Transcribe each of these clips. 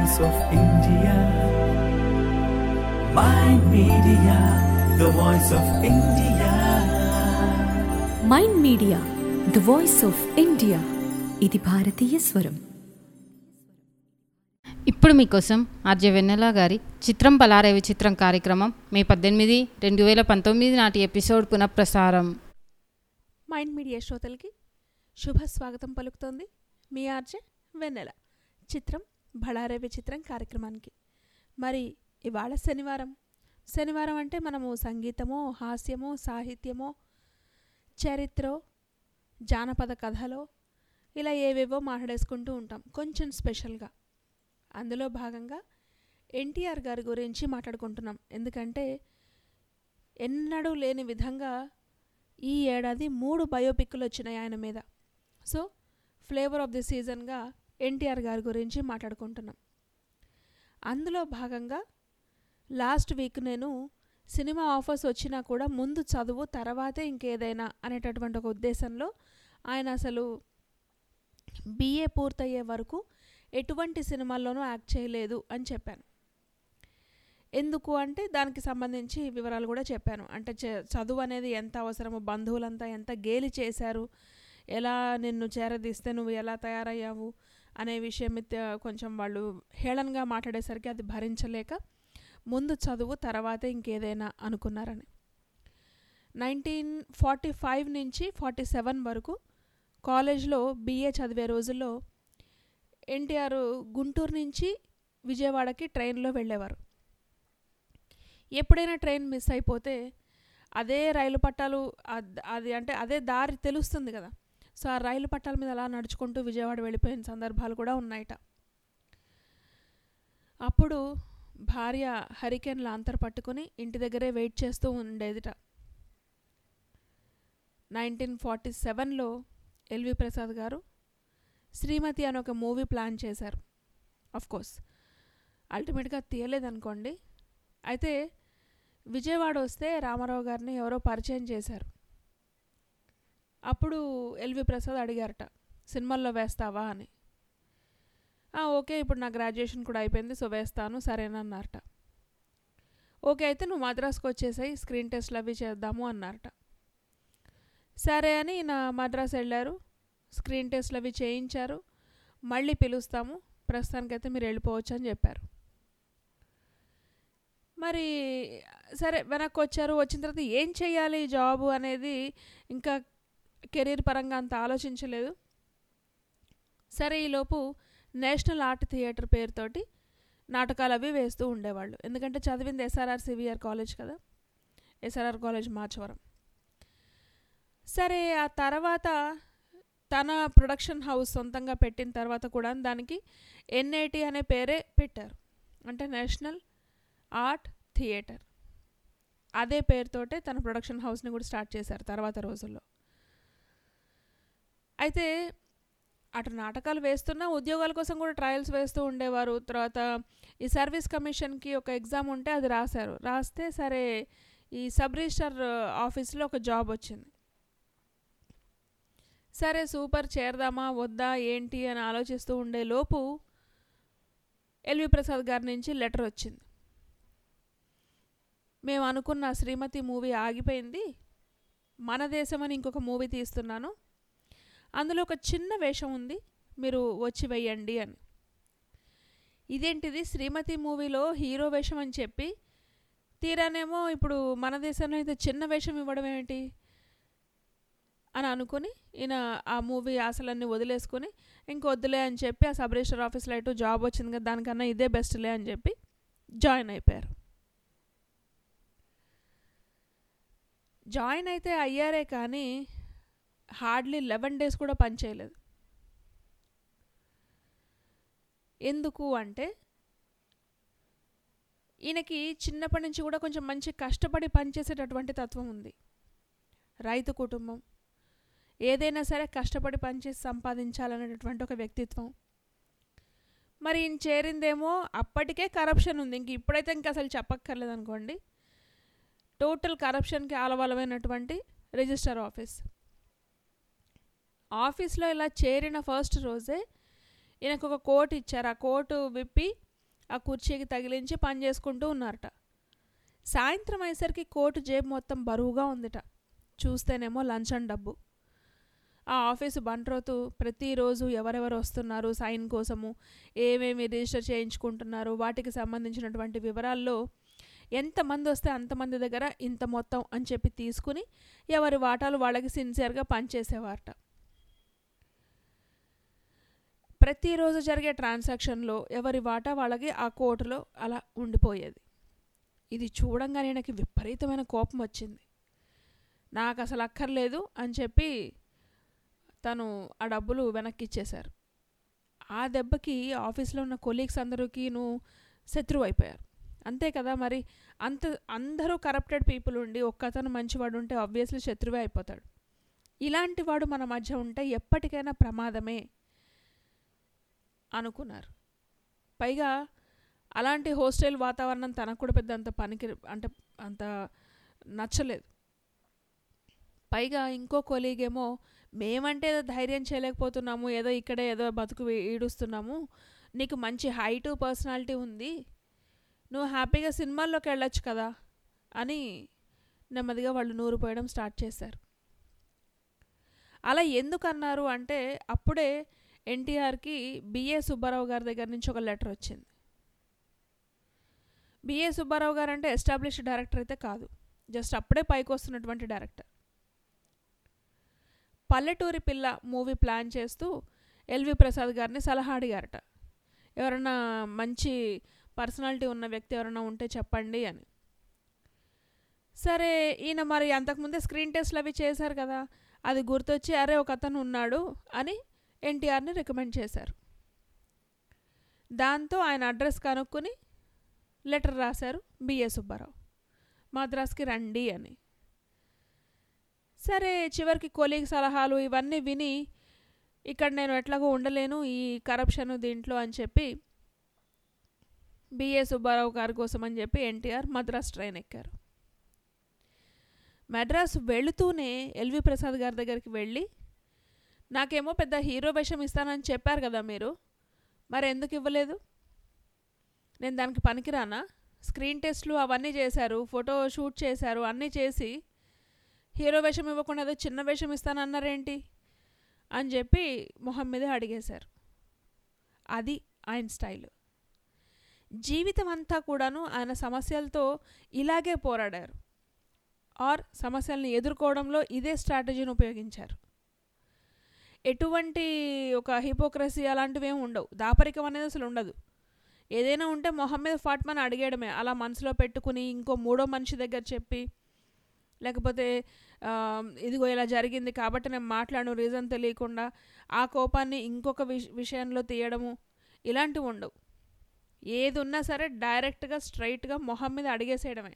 voice of India. My media, the voice of India. Mind media the voice of India ఇది భారతీయ స్వరం ఇప్పుడు మీకోసం ఆర్జే వెన్నెల గారి చిత్రం పలారే విచిత్రం కార్యక్రమం మే పద్దెనిమిది రెండు వేల పంతొమ్మిది నాటి ఎపిసోడ్ పునఃప్రసారం మైండ్ మీడియా శ్రోతలకి శుభ స్వాగతం పలుకుతోంది మీ ఆర్జే వెన్నెల చిత్రం బళారే విచిత్రం కార్యక్రమానికి మరి ఇవాళ శనివారం శనివారం అంటే మనము సంగీతమో హాస్యమో సాహిత్యమో చరిత్రో జానపద కథలో ఇలా ఏవేవో మాట్లాడేసుకుంటూ ఉంటాం కొంచెం స్పెషల్గా అందులో భాగంగా ఎన్టీఆర్ గారి గురించి మాట్లాడుకుంటున్నాం ఎందుకంటే ఎన్నడూ లేని విధంగా ఈ ఏడాది మూడు బయోపిక్లు వచ్చినాయి ఆయన మీద సో ఫ్లేవర్ ఆఫ్ ది సీజన్గా ఎన్టీఆర్ గారి గురించి మాట్లాడుకుంటున్నాం అందులో భాగంగా లాస్ట్ వీక్ నేను సినిమా ఆఫర్స్ వచ్చినా కూడా ముందు చదువు తర్వాతే ఇంకేదైనా అనేటటువంటి ఒక ఉద్దేశంలో ఆయన అసలు బీఏ పూర్తయ్యే వరకు ఎటువంటి సినిమాల్లోనూ యాక్ట్ చేయలేదు అని చెప్పాను ఎందుకు అంటే దానికి సంబంధించి వివరాలు కూడా చెప్పాను అంటే చ- చదువు అనేది ఎంత అవసరమో బంధువులంతా ఎంత గేలి చేశారు ఎలా నిన్ను చేరదీస్తే నువ్వు ఎలా తయారయ్యావు అనే విషయం మీద కొంచెం వాళ్ళు హేళనగా మాట్లాడేసరికి అది భరించలేక ముందు చదువు తర్వాతే ఇంకేదైనా అనుకున్నారని నైన్టీన్ ఫార్టీ ఫైవ్ నుంచి ఫార్టీ సెవెన్ వరకు కాలేజ్లో బీఏ చదివే రోజుల్లో ఎన్టీఆర్ గుంటూరు నుంచి విజయవాడకి ట్రైన్లో వెళ్ళేవారు ఎప్పుడైనా ట్రైన్ మిస్ అయిపోతే అదే రైలు పట్టాలు అద్- అది అంటే అదే దారి తెలుస్తుంది కదా సో ఆ రైలు పట్టాల మీద అలా నడుచుకుంటూ విజయవాడ వెళ్ళిపోయిన సందర్భాలు కూడా ఉన్నాయట అప్పుడు భార్య హరికేన్ల అంతర్ పట్టుకొని ఇంటి దగ్గరే వెయిట్ చేస్తూ ఉండేదిట నైన్టీన్ ఫార్టీ సెవెన్లో ఎల్వి ప్రసాద్ గారు శ్రీమతి అని ఒక మూవీ ప్లాన్ చేశారు అఫ్ కోర్స్ అల్టిమేట్గా తీయలేదనుకోండి అయితే విజయవాడ వస్తే రామారావు గారిని ఎవరో పరిచయం చేశారు అప్పుడు ఎల్వి ప్రసాద్ అడిగారట సినిమాల్లో వేస్తావా అని "ఆ, ఓకే ఇప్పుడు నా గ్రాడ్యుయేషన్ కూడా అయిపోయింది సో వేస్తాను సరేనన్నారట ఓకే అయితే నువ్వు మద్రాస్కి వచ్చేసాయి స్క్రీన్ టెస్ట్లు అవి చేద్దాము అన్నారట సరే అని నా మద్రాస్ వెళ్ళారు స్క్రీన్ టెస్ట్లు అవి చేయించారు మళ్ళీ పిలుస్తాము ప్రస్తుతానికైతే మీరు వెళ్ళిపోవచ్చు అని చెప్పారు మరి సరే వెనక్కి వచ్చారు వచ్చిన తర్వాత ఏం చేయాలి జాబు అనేది ఇంకా కెరీర్ పరంగా అంత ఆలోచించలేదు సరే ఈలోపు నేషనల్ ఆర్ట్ థియేటర్ పేరుతోటి నాటకాలు అవి వేస్తూ ఉండేవాళ్ళు ఎందుకంటే చదివింది ఎస్ఆర్ఆర్ సివిఆర్ కాలేజ్ కదా ఎస్ఆర్ఆర్ కాలేజ్ మార్చవరం సరే ఆ తర్వాత తన ప్రొడక్షన్ హౌస్ సొంతంగా పెట్టిన తర్వాత కూడా దానికి ఎన్ఐటి అనే పేరే పెట్టారు అంటే నేషనల్ ఆర్ట్ థియేటర్ అదే పేరుతోటే తన ప్రొడక్షన్ హౌస్ని కూడా స్టార్ట్ చేశారు తర్వాత రోజుల్లో అయితే అటు నాటకాలు వేస్తున్నా ఉద్యోగాల కోసం కూడా ట్రయల్స్ వేస్తూ ఉండేవారు తర్వాత ఈ సర్వీస్ కమిషన్కి ఒక ఎగ్జామ్ ఉంటే అది రాశారు రాస్తే సరే ఈ సబ్ రిజిస్టర్ ఆఫీస్లో ఒక జాబ్ వచ్చింది సరే సూపర్ చేరదామా వద్దా ఏంటి అని ఆలోచిస్తూ ఉండే లోపు ఎల్వి ప్రసాద్ గారి నుంచి లెటర్ వచ్చింది మేము అనుకున్న శ్రీమతి మూవీ ఆగిపోయింది మన దేశం అని ఇంకొక మూవీ తీస్తున్నాను అందులో ఒక చిన్న వేషం ఉంది మీరు వచ్చి వెయ్యండి అని ఇదేంటిది శ్రీమతి మూవీలో హీరో వేషం అని చెప్పి తీరానేమో ఇప్పుడు మన దేశంలో అయితే చిన్న వేషం ఇవ్వడం ఏమిటి అని అనుకుని ఈయన ఆ మూవీ ఆశలన్నీ వదిలేసుకుని ఇంకొద్దులే అని చెప్పి ఆ సబ్ రిజిస్టర్ ఆఫీస్లో ఎటు జాబ్ వచ్చింది కదా దానికన్నా ఇదే బెస్ట్లే అని చెప్పి జాయిన్ అయిపోయారు జాయిన్ అయితే అయ్యారే కానీ హార్డ్లీ లెవెన్ డేస్ కూడా పనిచేయలేదు ఎందుకు అంటే ఈయనకి చిన్నప్పటి నుంచి కూడా కొంచెం మంచి కష్టపడి పనిచేసేటటువంటి తత్వం ఉంది రైతు కుటుంబం ఏదైనా సరే కష్టపడి పనిచేసి సంపాదించాలనేటటువంటి ఒక వ్యక్తిత్వం మరి ఈయన చేరిందేమో అప్పటికే కరప్షన్ ఉంది ఇంక ఇప్పుడైతే ఇంక అసలు చెప్పక్కర్లేదు అనుకోండి టోటల్ కరప్షన్కి ఆలవలమైనటువంటి రిజిస్టర్ ఆఫీస్ ఆఫీస్లో ఇలా చేరిన ఫస్ట్ రోజే ఈయనకు ఒక కోట్ ఇచ్చారు ఆ కోటు విప్పి ఆ కుర్చీకి తగిలించి పని చేసుకుంటూ ఉన్నారట సాయంత్రం అయ్యేసరికి కోటు జేబు మొత్తం బరువుగా ఉందిట చూస్తేనేమో లంచం డబ్బు ఆ ఆఫీసు బంట్రోతు ప్రతిరోజు ఎవరెవరు వస్తున్నారు సైన్ కోసము ఏమేమి రిజిస్టర్ చేయించుకుంటున్నారు వాటికి సంబంధించినటువంటి వివరాల్లో ఎంతమంది వస్తే అంతమంది దగ్గర ఇంత మొత్తం అని చెప్పి తీసుకుని ఎవరి వాటాలు వాళ్ళకి సిన్సియర్గా పనిచేసేవారట ప్రతిరోజు జరిగే ట్రాన్సాక్షన్లో ఎవరి వాటా వాళ్ళకి ఆ కోర్టులో అలా ఉండిపోయేది ఇది చూడంగానే నాకు విపరీతమైన కోపం వచ్చింది నాకు అసలు అక్కర్లేదు అని చెప్పి తను ఆ డబ్బులు వెనక్కి ఇచ్చేశారు ఆ దెబ్బకి ఆఫీస్లో ఉన్న కొలీగ్స్ అందరికీ నువ్వు శత్రువు అయిపోయారు అంతే కదా మరి అంత అందరూ కరప్టెడ్ పీపుల్ ఉండి ఒక్కతను మంచివాడు ఉంటే ఆబ్వియస్లీ శత్రువే అయిపోతాడు ఇలాంటి వాడు మన మధ్య ఉంటే ఎప్పటికైనా ప్రమాదమే అనుకున్నారు పైగా అలాంటి హాస్టల్ వాతావరణం తనకు కూడా పెద్ద అంత పనికి అంటే అంత నచ్చలేదు పైగా ఇంకో కొలీగ్ ఏమో మేమంటే ఏదో ధైర్యం చేయలేకపోతున్నాము ఏదో ఇక్కడే ఏదో బతుకు వీ- ఈడుస్తున్నాము నీకు మంచి హైటు పర్సనాలిటీ ఉంది నువ్వు హ్యాపీగా సినిమాల్లోకి వెళ్ళొచ్చు కదా అని నెమ్మదిగా వాళ్ళు నూరిపోయడం స్టార్ట్ చేశారు అలా ఎందుకు అన్నారు అంటే అప్పుడే ఎన్టీఆర్కి బిఏ సుబ్బారావు గారి దగ్గర నుంచి ఒక లెటర్ వచ్చింది బిఏ సుబ్బారావు గారు అంటే ఎస్టాబ్లిష్డ్ డైరెక్టర్ అయితే కాదు జస్ట్ అప్పుడే పైకి వస్తున్నటువంటి director Palletoori Pilla movie plan చేస్తూ ఎల్వి ప్రసాద్ గారిని సలహా అడిగారట ఎవరన్నా మంచి పర్సనాలిటీ ఉన్న వ్యక్తి ఎవరైనా ఉంటే చెప్పండి అని సరే ఈయన మరి అంతకుముందే స్క్రీన్ టెస్ట్లు అవి చేశారు కదా అది గుర్తొచ్చి అరే ఒక అతను ఉన్నాడు అని ఎన్టీఆర్ని రికమెండ్ చేశారు దాంతో ఆయన అడ్రస్ కనుక్కొని లెటర్ రాశారు బిఏ సుబ్బారావు మద్రాస్కి రండి అని సరే చివరికి కొలీగ్ సలహాలు ఇవన్నీ విని ఇక్కడ నేను ఎట్లాగో ఉండలేను ఈ కరప్షన్ దీంట్లో అని చెప్పి బిఏ సుబ్బారావు గారి కోసం అని చెప్పి ఎన్టీఆర్ మద్రాస్ ట్రైన్ ఎక్కారు మద్రాసు వెళుతూనే ఎల్వి ప్రసాద్ గారి దగ్గరికి వెళ్ళి నాకేమో పెద్ద హీరో వేషం ఇస్తానని చెప్పారు కదా మీరు మరి ఎందుకు ఇవ్వలేదు నేను దానికి పనికిరానా స్క్రీన్ టెస్ట్లు అవన్నీ చేశారు ఫోటో షూట్ చేశారు అన్నీ చేసి హీరో వేషం ఇవ్వకుండా ఏదో చిన్న వేషం ఇస్తానన్నారేంటి అని చెప్పి మొహం మీద అడిగేశారు అది ఆయన స్టైల్ జీవితం అంతా కూడాను ఆయన సమస్యలతో ఇలాగే పోరాడారు ఆర్ సమస్యల్ని ఎదుర్కోవడంలో ఇదే స్ట్రాటజీని ఉపయోగించారు ఎటువంటి ఒక హిపోక్రసీ అలాంటివి ఏమి ఉండవు దాపరికం అనేది అసలు ఉండదు ఏదైనా ఉంటే మొహం మీద ఫాట్మని అడిగేయడమే అలా మనసులో పెట్టుకుని ఇంకో మూడో మనిషి దగ్గర చెప్పి లేకపోతే ఆ, ఇదిగో ఇలా జరిగింది కాబట్టి నేను మాట్లాడను రీజన్ తెలియకుండా ఆ కోపాన్ని ఇంకొక విష విషయంలో తీయడము ఇలాంటివి ఉండవు ఏది ఉన్నా సరే డైరెక్ట్గా స్ట్రైట్గా మొహం మీద అడిగేసేయడమే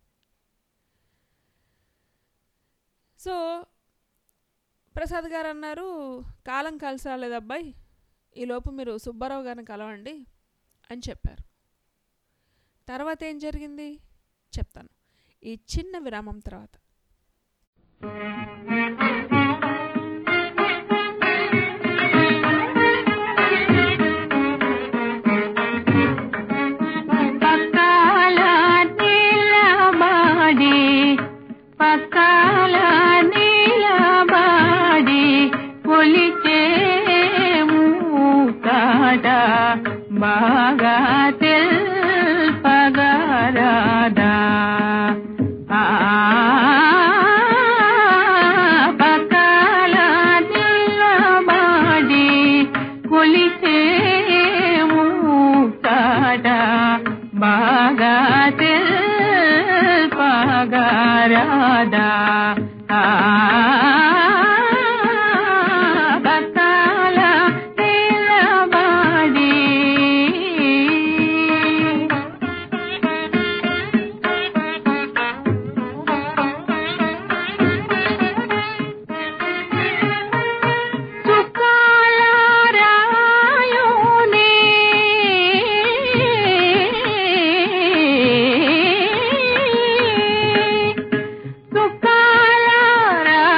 సో ప్రసాద్ గారు అన్నారు కాలం కలిసి రాలేదు అబ్బాయి ఈలోపు మీరు సుబ్బారావు గారిని కలవండి అని చెప్పారు తర్వాత ఏం జరిగింది చెప్తాను ఈ చిన్న విరామం తర్వాత పక్కల నిలబడి పక్కల నిలబడి కొలిచే మూకట బాగా తెల్పగరాదా ఆ పక్కల నిలబడి కొలిచే మూకట బాగా తెల్పగరాదా ఆ పక్కల నిలబడి చుక్కాల రాయునే చుక్కాల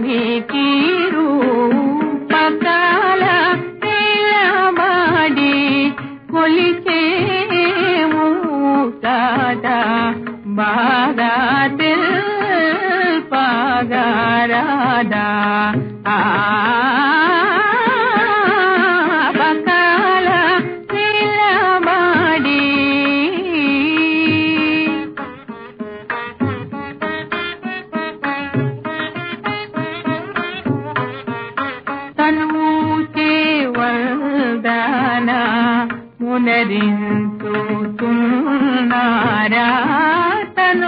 రాజునికి రూపకాల నిలబడి కొలిచేము తాత బాగా తెల్పగరాదా ఆ బకాల నిలబడి తను చేవల్దాన మునరించుతున్నారా తను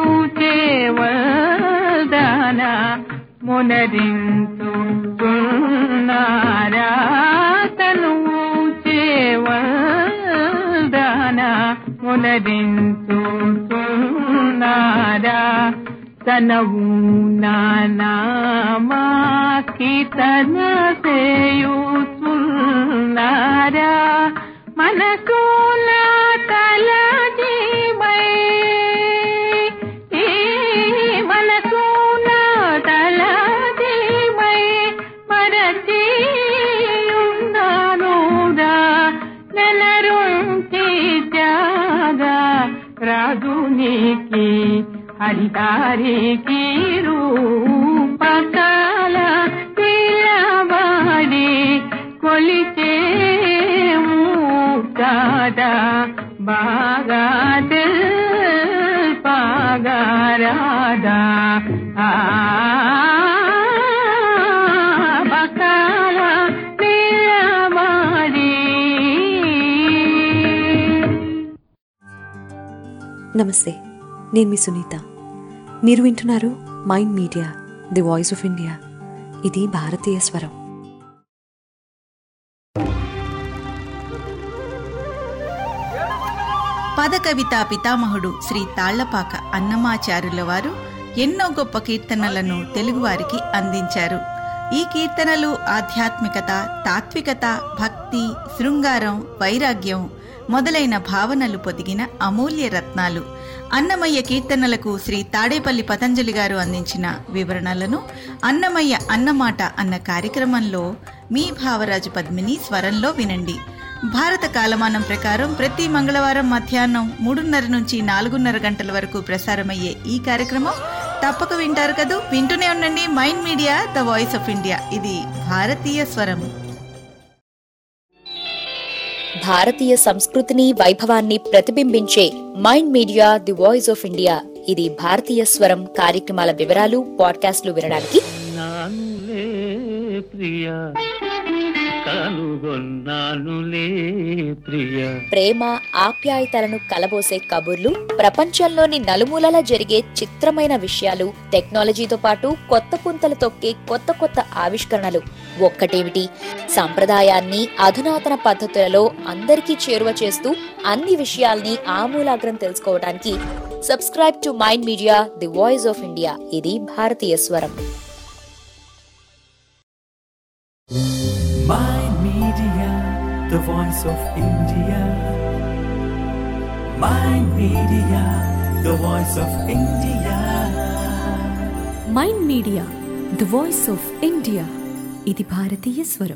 చేవల్దాన మునరించుతున్నారా తను చేవల్దాన మునరించుతున్నారా తనవు నానామాకి తన సేయుచున్నారా మనసు నా తల జీవై ఈ మనసు నా తల జీవై మరచియున్నానురా నెలరుంటి జాగా రాజునికి హరితారికి రూపకాల పిలబడి కొలిచే కాదా బాగా పాగారాదా ఆ బకాల నిలబడి నమస్తే నేను మీ సునీత మీరు వింటున్నారు mind media the voice of India ఇది భారతీయ స్వరం పదకవితా పితామహుడు శ్రీ తాళ్లపాక అన్నమాచారుల వారు ఎన్నో గొప్ప కీర్తనలను తెలుగువారికి అందించారు ఈ కీర్తనలు ఆధ్యాత్మికత తాత్వికత భక్తి శృంగారం వైరాగ్యం మొదలైన భావనలు పొదిగిన అమూల్య రత్నాలు అన్నమయ్య కీర్తనలకు శ్రీ తాడేపల్లి పతంజలి గారు అందించిన వివరణలను అన్నమయ్య అన్నమాట అన్న కార్యక్రమంలో మీ భావరాజు పద్మిని స్వరంలో వినండి భారత కాలమానం ప్రకారం ప్రతి మంగళవారం మధ్యాహ్నం మూడున్నర నుంచి నాలుగున్నర గంటల వరకు ప్రసారమయ్యే ఈ కార్యక్రమం తప్పక వింటారు కదూ వింటూనే ఉండండి mind media the voice of India ఇది భారతీయ స్వరం భారతీయ సంస్కృతిని వైభవాన్ని ప్రతిబింబించే mind media the voice of India ఇది భారతీయ స్వరం కార్యక్రమాల వివరాలు పాడ్కాస్ట్లు వినడానికి నానులే ప్రియ కనుగొన్నానులే ప్రియ ప్రేమ ఆప్యాయతలను కలబోసే కబుర్లు ప్రపంచంలోని నలుమూలలా జరిగే చిత్రమైన విషయాలు టెక్నాలజీతో పాటు కొత్త పుంతలు తొక్కే కొత్త కొత్త ఆవిష్కరణలు ఒక్కటేమిటి సంప్రదాయాన్ని అధునాతన పద్ధతులలో అందరికీ చేరువ చేస్తూ అన్ని విషయాల్ని ఆమూలాగ్రం తెలుసుకోవడానికి subscribe to mind media the voice of India ఇది భారతీయ స్వరం Mind Media, the voice of India. Mind Media, the voice of India. Mind media the voice of India ఇది భారతీయ స్వరం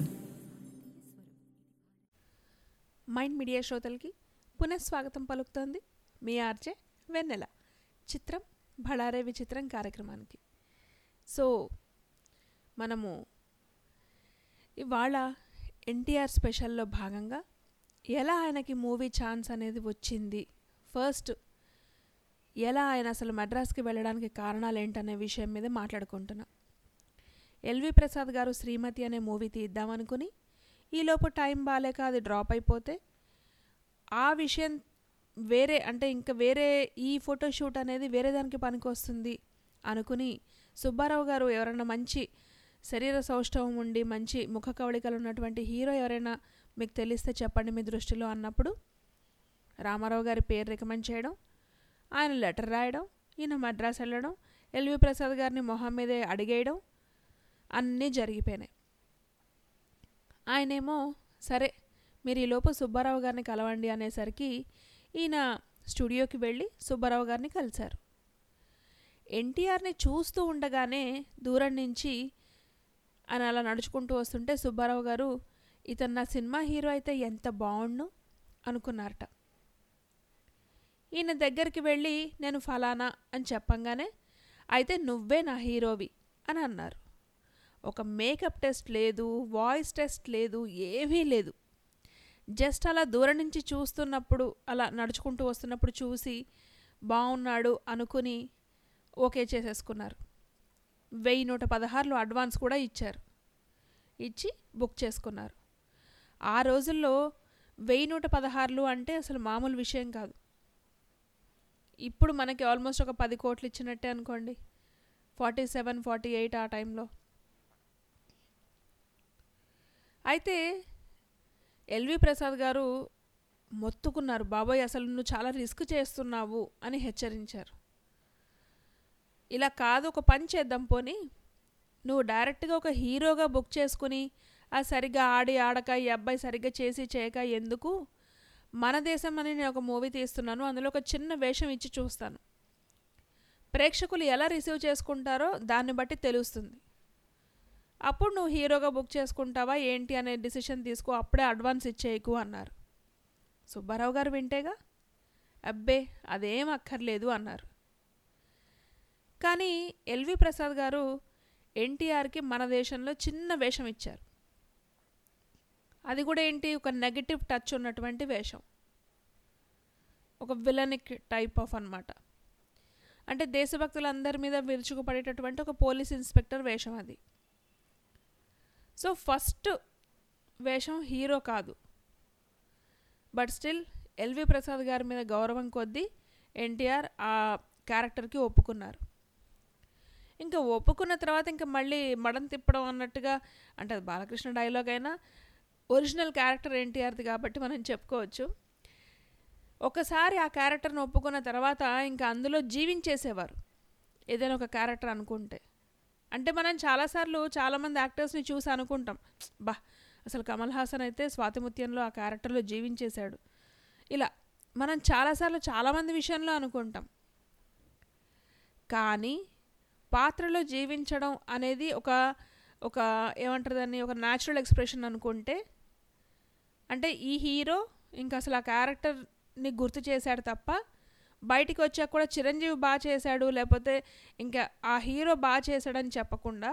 మైండ్ మీడియా శ్రోతలకి పునఃస్వాగతం పలుకుతోంది మీ ఆర్జే వెన్నెల చిత్రం భళారే విచిత్రం కార్యక్రమానికి సో మనము ఇవాళ ఎన్టీఆర్ స్పెషల్లో భాగంగా ఎలా ఆయనకి మూవీ ఛాన్స్ అనేది వచ్చింది ఫస్ట్ ఎలా ఆయన అసలు మద్రాస్కి వెళ్ళడానికి కారణాలు ఏంటనే విషయం మీద మాట్లాడుకుంటున్నాం ఎల్వి ప్రసాద్ గారు శ్రీమతి అనే మూవీ తీద్దామనుకుని ఈలోపు టైం బాగాలేక అది డ్రాప్ అయిపోతే ఆ విషయం వేరే అంటే ఇంకా వేరే ఈ ఫోటోషూట్ అనేది వేరే దానికి పనికొస్తుంది అనుకుని సుబ్బారావు గారు ఎవరైనా మంచి శరీర సౌష్ఠవం ఉండి మంచి ముఖ కవళికలు ఉన్నటువంటి హీరో ఎవరైనా మీకు తెలిస్తే చెప్పండి మీ దృష్టిలో అన్నప్పుడు రామారావు గారి పేరు రికమెండ్ చేయడం ఆయన లెటర్ రాయడం ఈయన మద్రాస్ వెళ్ళడం ఎల్వి ప్రసాద్ గారిని మొహం మీదే అడిగేయడం అన్నీ జరిగిపోయినాయి ఆయనేమో సరే మీరు ఈలోపు సుబ్బారావు గారిని కలవండి అనేసరికి ఈయన స్టూడియోకి వెళ్ళి సుబ్బారావు గారిని కలిశారు ఎన్టీఆర్ని చూస్తూ ఉండగానే దూరం నుంచి అని అలా నడుచుకుంటూ వస్తుంటే సుబ్బారావు గారు ఇతను నా సినిమా హీరో అయితే ఎంత బాగుండు అనుకున్నారట ఈయన దగ్గరికి వెళ్ళి నేను ఫలానా అని చెప్పంగానే అయితే నువ్వే నా హీరోవి అని అన్నారు ఒక మేకప్ టెస్ట్ లేదు వాయిస్ టెస్ట్ లేదు ఏమీ లేదు జస్ట్ అలా దూరం నుంచి చూస్తున్నప్పుడు అలా నడుచుకుంటూ వస్తున్నప్పుడు చూసి బాగున్నాడు అనుకుని ఓకే చేసేసుకున్నారు వెయ్యి నూట పదహారులు అడ్వాన్స్ కూడా ఇచ్చారు ఇచ్చి బుక్ చేసుకున్నారు ఆ రోజుల్లో వెయ్యి నూట పదహారులు అంటే అసలు మామూలు విషయం కాదు ఇప్పుడు మనకి ఆల్మోస్ట్ ఒక పది కోట్లు ఇచ్చినట్టే అనుకోండి ఫార్టీ సెవెన్ ఫార్టీ ఎయిట్ ఆ టైంలో అయితే ఎల్వి ప్రసాద్ గారు మొత్తుకున్నారు బాబోయ్ అసలు నువ్వు చాలా రిస్క్ చేస్తున్నావు అని హెచ్చరించారు ఇలా కాదు ఒక పని చేద్దాం పోని నువ్వు డైరెక్ట్గా ఒక హీరోగా బుక్ చేసుకుని ఆ సరిగ్గా ఆడి ఆడక ఈ అబ్బాయి సరిగ్గా చేసి చేయక ఎందుకు మన దేశం అని నేను ఒక మూవీ తీస్తున్నాను అందులో ఒక చిన్న వేషం ఇచ్చి చూస్తాను ప్రేక్షకులు ఎలా రిసీవ్ చేసుకుంటారో దాన్ని బట్టి తెలుస్తుంది అప్పుడు నువ్వు హీరోగా బుక్ చేసుకుంటావా ఏంటి అనే డిసిషన్ తీసుకో అప్పుడే అడ్వాన్స్ ఇచ్చేయకు అన్నారు సుబ్బారావు గారు వింటేగా అబ్బే అదేం అక్కర్లేదు అన్నారు కానీ ఎల్వి ప్రసాద్ గారు ఎన్టీఆర్కి మన దేశంలో చిన్న వేషం ఇచ్చారు అది కూడా ఏంటి ఒక నెగటివ్ టచ్ ఉన్నటువంటి వేషం ఒక విలనిక్ టైప్ ఆఫ్ అన్నమాట అంటే దేశభక్తులందరి మీద విరుచుకుపడేటటువంటి ఒక పోలీస్ ఇన్స్పెక్టర్ వేషం అది సో ఫస్ట్ వేషం హీరో కాదు బట్ స్టిల్ ఎల్వి ప్రసాద్ గారి మీద గౌరవం కొద్దీ ఎన్టీఆర్ ఆ క్యారెక్టర్కి ఒప్పుకున్నారు ఇంకా ఒప్పుకున్న తర్వాత ఇంకా మళ్ళీ మడం తిప్పడం అన్నట్టుగా అంటే అది బాలకృష్ణ డైలాగ్ అయినా ఒరిజినల్ క్యారెక్టర్ ఎన్టీఆర్ది కాబట్టి మనం చెప్పుకోవచ్చు ఒకసారి ఆ క్యారెక్టర్ని ఒప్పుకున్న తర్వాత ఇంకా అందులో జీవించేసేవారు ఏదైనా ఒక క్యారెక్టర్ అనుకుంటే అంటే మనం చాలాసార్లు చాలామంది యాక్టర్స్ని చూసి అనుకుంటాం బా అసలు కమల్ హాసన్ అయితే స్వాతిముత్యంలో ఆ క్యారెక్టర్లో జీవించేశాడు ఇలా మనం చాలాసార్లు చాలామంది విషయంలో అనుకుంటాం కానీ పాత్రలో జీవించడం అనేది ఒక ఒక ఏమంటారు దాన్ని ఒక న్యాచురల్ ఎక్స్ప్రెషన్ అనుకుంటే అంటే ఈ హీరో ఇంకా అసలు ఆ క్యారెక్టర్ని గుర్తు చేశాడు తప్ప బయటికి వచ్చాక కూడా చిరంజీవి బాగా చేశాడు లేకపోతే ఇంకా ఆ హీరో బాగా చేశాడని చెప్పకుండా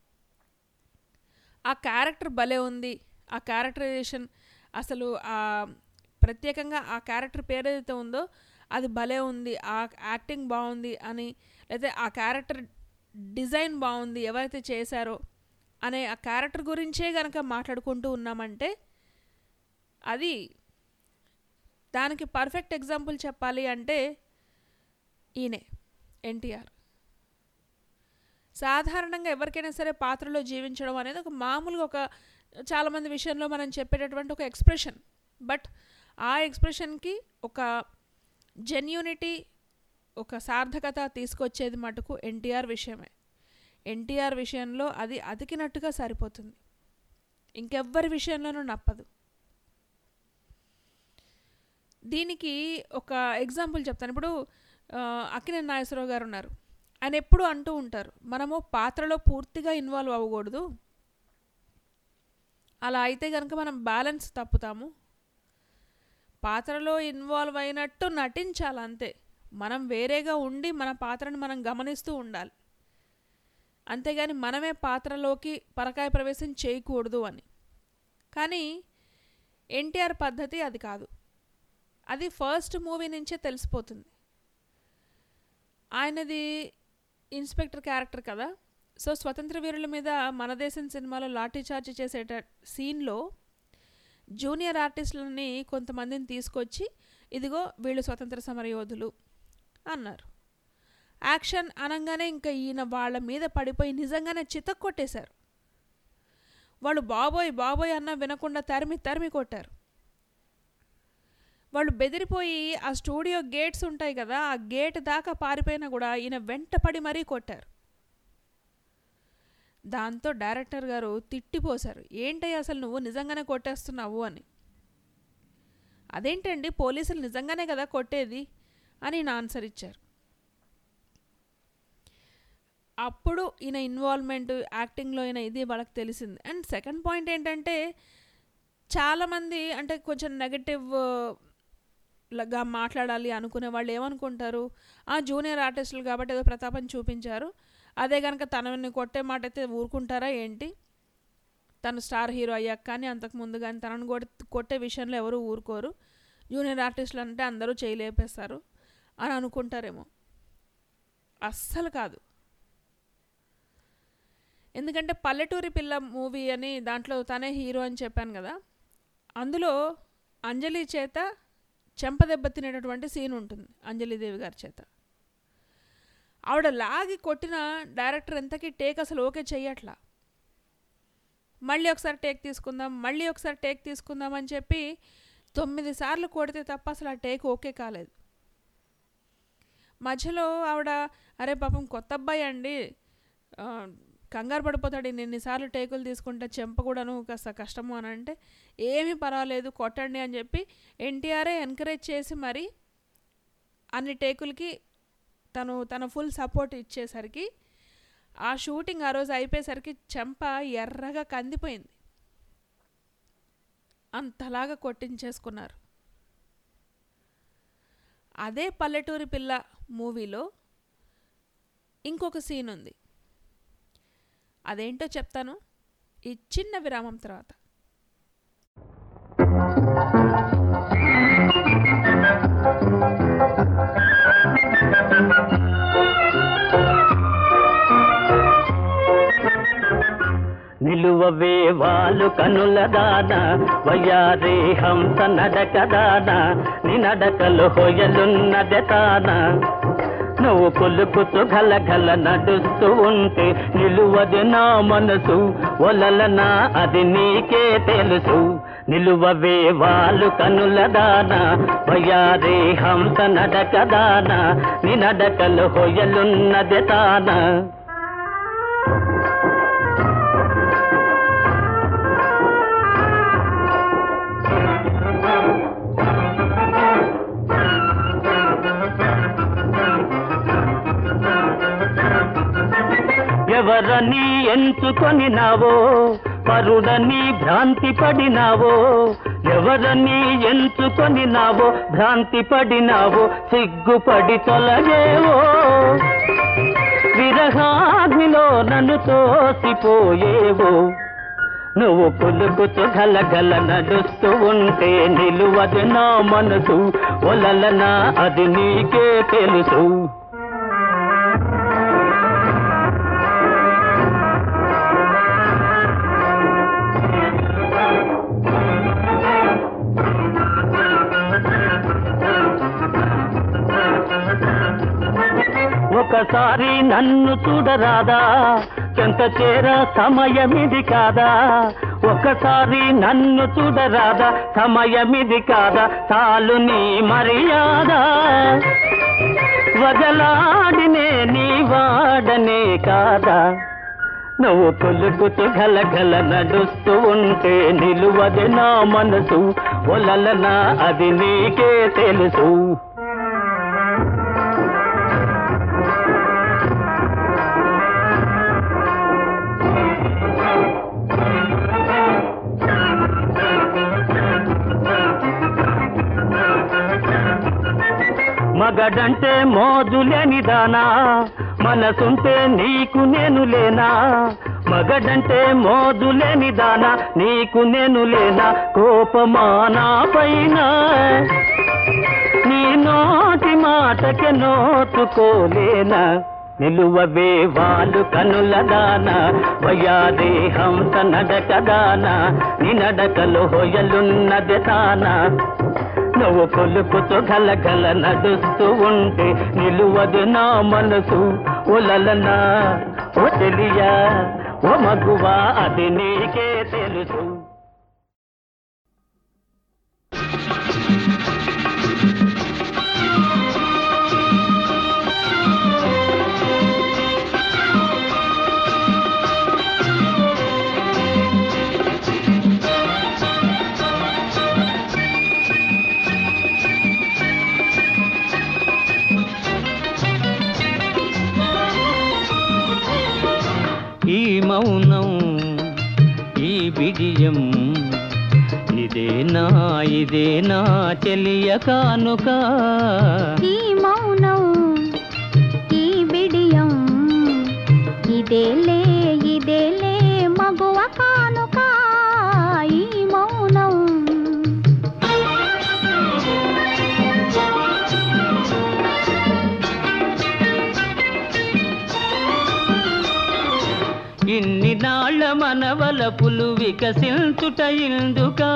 ఆ క్యారెక్టర్ భలే ఉంది ఆ క్యారెక్టరైజేషన్ అసలు ఆ ప్రత్యేకంగా ఆ క్యారెక్టర్ పేరు ఏదైతే ఉందో అది భలే ఉంది ఆ యాక్టింగ్ బాగుంది అని లేకపోతే ఆ క్యారెక్టర్ డిజైన్ బాగుంది ఎవరైతే చేశారో అనే ఆ క్యారెక్టర్ గురించే కనుక మాట్లాడుకుంటూ ఉన్నామంటే అది దానికి పర్ఫెక్ట్ ఎగ్జాంపుల్ చెప్పాలి అంటే ఈయనే ఎన్టీఆర్ సాధారణంగా ఎవరికైనా సరే పాత్రలో జీవించడం అనేది ఒక మామూలుగా ఒక చాలామంది విషయంలో మనం చెప్పేటటువంటి ఒక ఎక్స్ప్రెషన్ బట్ ఆ ఎక్స్ప్రెషన్కి ఒక జెన్యూనిటీ ఒక సార్థకత తీసుకొచ్చేది మటుకు ఎన్టీఆర్ విషయమే ఎన్టీఆర్ విషయంలో అది అతికినట్టుగా సరిపోతుంది ఇంకెవ్వరి విషయంలోనూ నప్పదు దీనికి ఒక ఎగ్జాంపుల్ చెప్తాను ఇప్పుడు ఆ, అక్కినేని నాగేశ్వరరావు గారు ఉన్నారు ఆయన ఎప్పుడు అంటూ ఉంటారు మనము పాత్రలో పూర్తిగా ఇన్వాల్వ్ అవ్వకూడదు అలా అయితే కనుక మనం బ్యాలెన్స్ తప్పుతాము పాత్రలో ఇన్వాల్వ్ అయినట్టు నటించాలి అంతే మనం వేరేగా ఉండి మన పాత్రను మనం గమనిస్తూ ఉండాలి అంతేగాని మనమే పాత్రలోకి పరకాయ ప్రవేశం చేయకూడదు అని కానీ ఎన్టీఆర్ పద్ధతి అది కాదు అది ఫస్ట్ మూవీ నుంచే తెలిసిపోతుంది ఆయనది ఇన్స్పెక్టర్ క్యారెక్టర్ కదా సో స్వతంత్ర వీరుల మీద మన దేశం సినిమాలో లాఠీ చార్జ్ చేసేట సీన్లో జూనియర్ ఆర్టిస్టులని కొంతమందిని తీసుకొచ్చి ఇదిగో వీళ్ళు స్వతంత్ర సమరయోధులు అన్నారు యాక్షన్ అనగానే ఇంకా ఈయన వాళ్ళ మీద పడిపోయి నిజంగానే చితక్ కొట్టేశారు వాళ్ళు బాబోయ్ బాబోయ్ అన్న వినకుండా తరిమి తరిమి కొట్టారు వాళ్ళు బెదిరిపోయి ఆ స్టూడియో గేట్స్ ఉంటాయి కదా ఆ గేట్ దాకా పారిపోయినా కూడా ఈయన వెంటపడి మరీ కొట్టారు దాంతో డైరెక్టర్ గారు తిట్టిపోశారు ఏంటయ్య అసలు నువ్వు నిజంగానే కొట్టేస్తున్నావు అని అదేంటండి పోలీసులు నిజంగానే కదా కొట్టేది అని నా ఆన్సర్ ఇచ్చారు అప్పుడు ఈయన ఇన్వాల్వ్మెంట్ యాక్టింగ్లో అయిన ఇది వాళ్ళకి తెలిసింది అండ్ సెకండ్ పాయింట్ ఏంటంటే చాలామంది అంటే కొంచెం నెగటివ్ గా మాట్లాడాలి అనుకునే వాళ్ళు ఏమనుకుంటారు ఆ జూనియర్ ఆర్టిస్టులు కాబట్టి ఏదో ప్రతాపం చూపించారు అదే కనుక తనని కొట్టే మాట అయితే ఊరుకుంటారా ఏంటి తను స్టార్ హీరో అయ్యాక కానీ అంతకుముందు కానీ తనను కొట్- కొట్టే విషయంలో ఎవరు ఊరుకోరు జూనియర్ ఆర్టిస్టులు అంటే అందరూ చేయలేపేస్తారు అని అనుకుంటారేమో అస్సలు కాదు ఎందుకంటే పల్లెటూరి పిల్ల మూవీ అని దాంట్లో తనే హీరో అని చెప్పాను కదా అందులో అంజలి చేత చెంపదెబ్బ తినేటటువంటి సీన్ ఉంటుంది అంజలిదేవి గారి చేత ఆవిడ లాగి కొట్టిన డైరెక్టర్ ఎంతకీ టేక్ అసలు ఓకే చెయ్యట్లా మళ్ళీ ఒకసారి టేక్ తీసుకుందాం మళ్ళీ ఒకసారి టేక్ తీసుకుందాం అని చెప్పి తొమ్మిది సార్లు కొడితే తప్ప అసలు ఆ టేక్ ఓకే కాలేదు మధ్యలో ఆవిడ అరే పాపం కొత్త అబ్బాయి అండి ఆ, కంగారు పడిపోతాడు ఇన్ని ఎన్నిసార్లు టేకులు తీసుకుంటే చెంప కూడాను కాస్త కష్టము అని అంటే ఏమీ పర్వాలేదు కొట్టండి అని చెప్పి ఎన్టీఆర్ఏ ఎంకరేజ్ చేసి మరి అన్ని టేకులకి తను తన ఫుల్ సపోర్ట్ ఇచ్చేసరికి ఆ షూటింగ్ ఆ రోజు అయిపోయేసరికి చెంప ఎర్రగా కందిపోయింది అంతలాగా కొట్టించేసుకున్నారు అదే పల్లెటూరి పిల్ల మూవీలో ఇంకొక సీన్ ఉంది అదేంటో చెప్తాను ఈ చిన్న విరామం తర్వాత నిలువవే వాళ్ళు కనుల దాన వయ్యారే హంస నడక దాన నీ నడకలు హొయలున్నదె తాన నువ్వు కొలుకుతూ గల గల నడుస్తూ ఉంటే నిలువది నా మనసు ఒలలనా అది నీకే తెలుసు నిలువవే వాళ్ళు కనుల దాన వయ్యారే హంస నడక దాన నీ నడకలు హొయలున్నదె తానా ఎవరని ఎంచుకొని నావో పరుడని భ్రాంతి పడినావో ఎవరని ఎంచుకొని నావో భ్రాంతి పడినావో సిగ్గుపడి తొలగేవో విరహాగ్నిలో నన్ను తోసిపోయేవో నువ్వు పులుకుతూ గలగల నడుస్తూ ఉంటే నిలువది నా మనసు ఒలలనా అది నీకే తెలుసు ఒకసారి నన్ను చూడరాదా చెంత చేర సమయమిది కాదా ఒకసారి నన్ను చూడరాదా సమయమిది కాదా చాలు నీ మర్యాద వగలాడినే నీ వాడనే కాదా నువ్వు కొలుకుతూ గలగల నడుస్తూ ఉంటే నిలువది నా మనసు ఒలలనా అది నీకే తెలుసు మగడంటే మోజులేని దానా మనసుంటే నీకు నేను లేనా మగడంటే మోజులేని దానా నీకు నేను లేనా కోపమానా పైన నీ నోటి మాటకి నోచుకోలేనా నిలువవే వాళ్ళు కనుల దాన వయాదే హంస నడక దాన నీ నడకలు హొయలున్నది తానా నువ్వు కొలుకుతూ గలగల నడుస్తూ ఉంటే నిలువదు నా మనసు ఒలలనా ఓ తెలియా ఓ మగువా అది నీకే తెలుసు మౌనం ఈ బిడియం ఇదేనా ఇదేనా చెలియ కానుక ఈ మౌనం ఈ బిడియం ఇదేలే ఇదేలే మగువ కానుక ఈ మౌనం ఇన్ని నాళ్ళ మనవల పులు వికసించుట ఇందుకా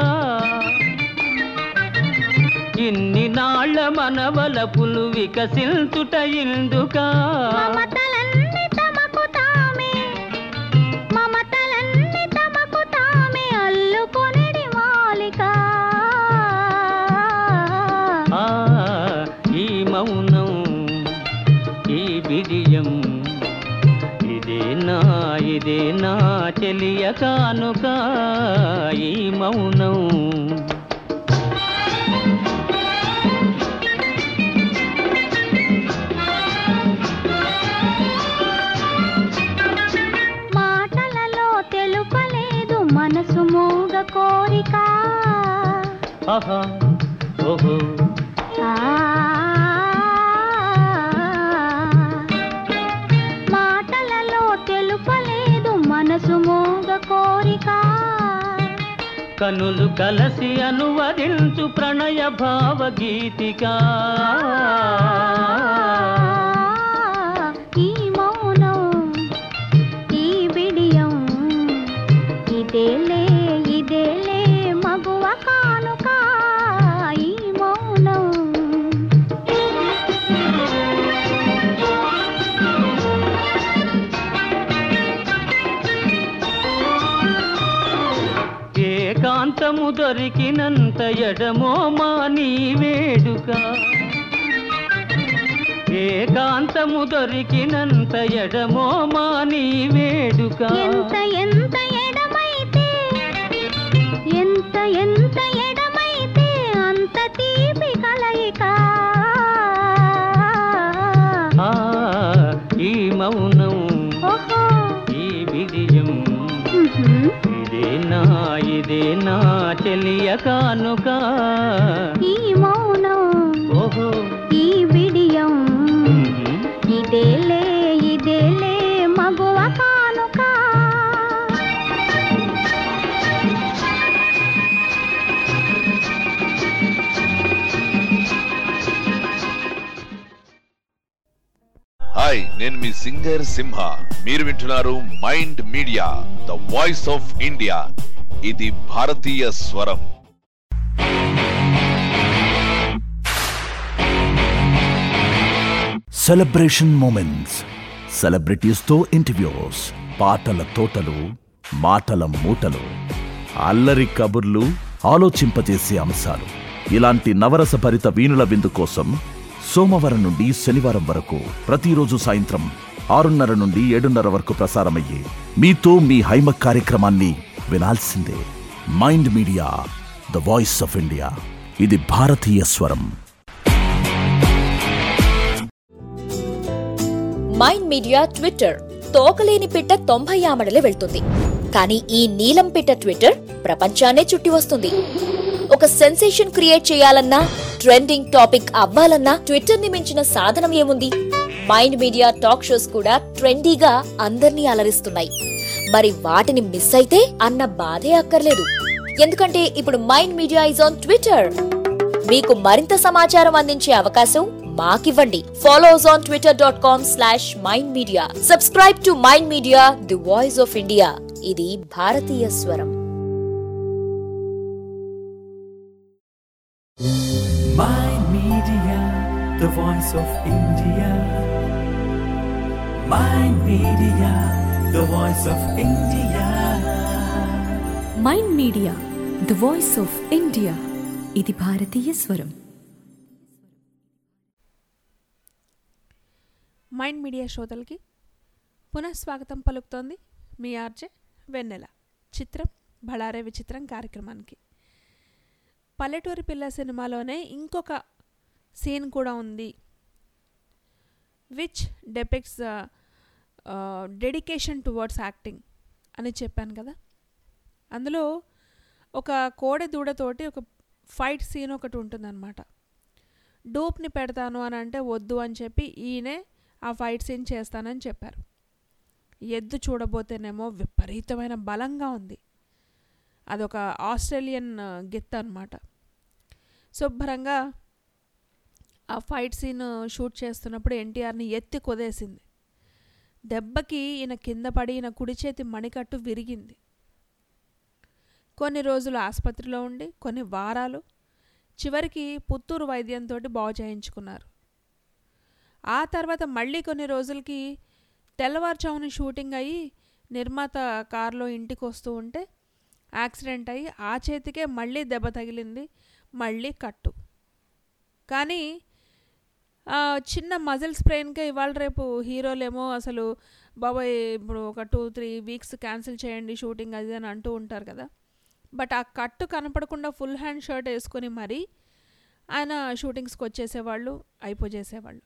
ఇన్ని నాళ్ళ మనవల పులు వికసించుట ఇందుకా మమతలన్నీ తమకు తామే మమతలన్నీ తమకు తామే అల్లుకొనిడి మాలిక ఆ ఈ మౌనం ఈ బిడియం ఇదేనా ఇదేనా చెలియ కానుక ఈ మౌనం మాటలలో తెలుపలేదు మనసు మూగ కోరిక ఆహా ఓహో ఆ మాటలలో తెలుపలేదు మనసు మూగ కోరిక కనులు కలసి అనువదించు ప్రణయ భావగీతిక ఈ మౌనం ఈ బిడియం ఇదేలే ఇదేలే మగువ కానుక ఈ మౌనం ఏకాంతము దొరికినంత ఎడమో మా నీ వేడుక ఏకాంతము దొరికినంత ఎడమో మా నీ వేడుక ఎంత ఎంత ఎడమైతే ఎంత ఎంత ఎడమైతే అంత తీపి కలయిక ఆ, ఈ మౌనం ఓహో ఈ విజయం ఉహుం. ఇదేనా ఇదేనా చెలియ కానుక ఈ మౌనం ఓహో ఈ బిడియం ఉహు. ఇదేలే ఇదేలే మగువ కానుక హాయ్ నేను మీ సింగర్ సింహ మీరు వింటున్నారు mind media the voice of India ఇది భారతీయ స్వరం సెలబ్రేషన్ మూమెంట్స్ సెలబ్రిటీస్తో ఇంటర్వ్యూస్ పాటల తోటలు మాటల మూటలు అల్లరి కబుర్లు ఆలోచింపజేసే అంశాలు ఇలాంటి నవరస భరిత వీణుల విందు కోసం సోమవారం నుండి శనివారం వరకు ప్రతిరోజు సాయంత్రం ఆరున్నర నుండి ఏడున్నర వరకు ప్రసారమయ్యే మీతో మీ హైమ కార్యక్రమాన్ని వినాల్సిందే mind media the voice of India ఇది భారతీయ స్వరం మైండ్ మీడియా ట్విట్టర్ తోకలేని పిట్ట తొంభై ఆమడలే వెళ్తుంది కానీ ఈ నీలం పిట్ట ట్విట్టర్ ప్రపంచాన్నే చుట్టి వస్తుంది ఒక సెన్సేషన్ క్రియేట్ చేయాలన్నా ట్రెండింగ్ టాపిక్ అవ్వాలన్నా ట్విట్టర్ ని మించిన సాధనం ఏముంది మైండ్ మీడియా టాక్ షోస్ కూడా ట్రెండీగా అందర్నీ అలరిస్తున్నాయి మరి వాటిని మిస్ అయితే అన్న బాధే అక్కర్లేదు ఎందుకంటే ఇప్పుడు mind media is on Twitter మీకు మరింత సమాచారం అందించే అవకాశం మాకివ్వండి follow us on Twitter dot com slash mind media subscribe to mind media the voice of India ఇది భారతీయ స్వరం Mind Media, the voice of India. Mind Media, the voice of India. Mind media the voice of India ఇది భారతీయ స్వరం mind media శ్రోతలకి పునఃస్వాగతం పలుకుతోంది మీ RJ వెన్నెల చిత్రం బళారే విచిత్రం కార్యక్రమానికి పల్లెటూరి పిల్ల సినిమాలోనే ఇంకొక సీన్ కూడా ఉంది which depicts dedication towards acting అని చెప్పాను కదా అందులో ఒక కోడె దూడతోటి ఒక ఫైట్ సీన్ ఒకటి ఉంటుందన్నమాట డూప్ని పెడతాను అని అంటే వద్దు అని చెప్పి ఈయనే ఆ ఫైట్ సీన్ చేస్తానని చెప్పారు ఎద్దు చూడబోతేనేమో విపరీతమైన బలంగా ఉంది అదొక ఆస్ట్రేలియన్ గిత్త అనమాట శుభ్రంగా ఆ ఫైట్ సీన్ షూట్ చేస్తున్నప్పుడు ఎన్టీఆర్ని ఎత్తి కొదేసింది దెబ్బకి ఈయన కింద పడి ఈయన కుడి చేతి మణికట్టు విరిగింది కొన్ని రోజులు ఆసుపత్రిలో ఉండి కొన్ని వారాలు చివరికి పుత్తూరు వైద్యంతో బాగు చేయించుకున్నారు ఆ తర్వాత మళ్ళీ కొన్ని రోజులకి తెల్లవారుజామున షూటింగ్ అయ్యి నిర్మాత కారులో ఇంటికి వస్తూ ఉంటే యాక్సిడెంట్ అయ్యి ఆ చేతికే మళ్ళీ దెబ్బ తగిలింది మళ్ళీ కట్టు కానీ ఆ, చిన్న మజిల్ స్ప్రెయిన్కే ఇవాళ రేపు హీరోలేమో అసలు బాబాయ్ ఇప్పుడు ఒక టూ త్రీ వీక్స్ క్యాన్సిల్ చేయండి షూటింగ్ అది అని అంటూ ఉంటారు కదా బట్ ఆ కట్టు కనపడకుండా ఫుల్ హ్యాండ్ షర్ట్ వేసుకొని మరీ ఆయన షూటింగ్స్కి వచ్చేసేవాళ్ళు అయిపోజేసేవాళ్ళు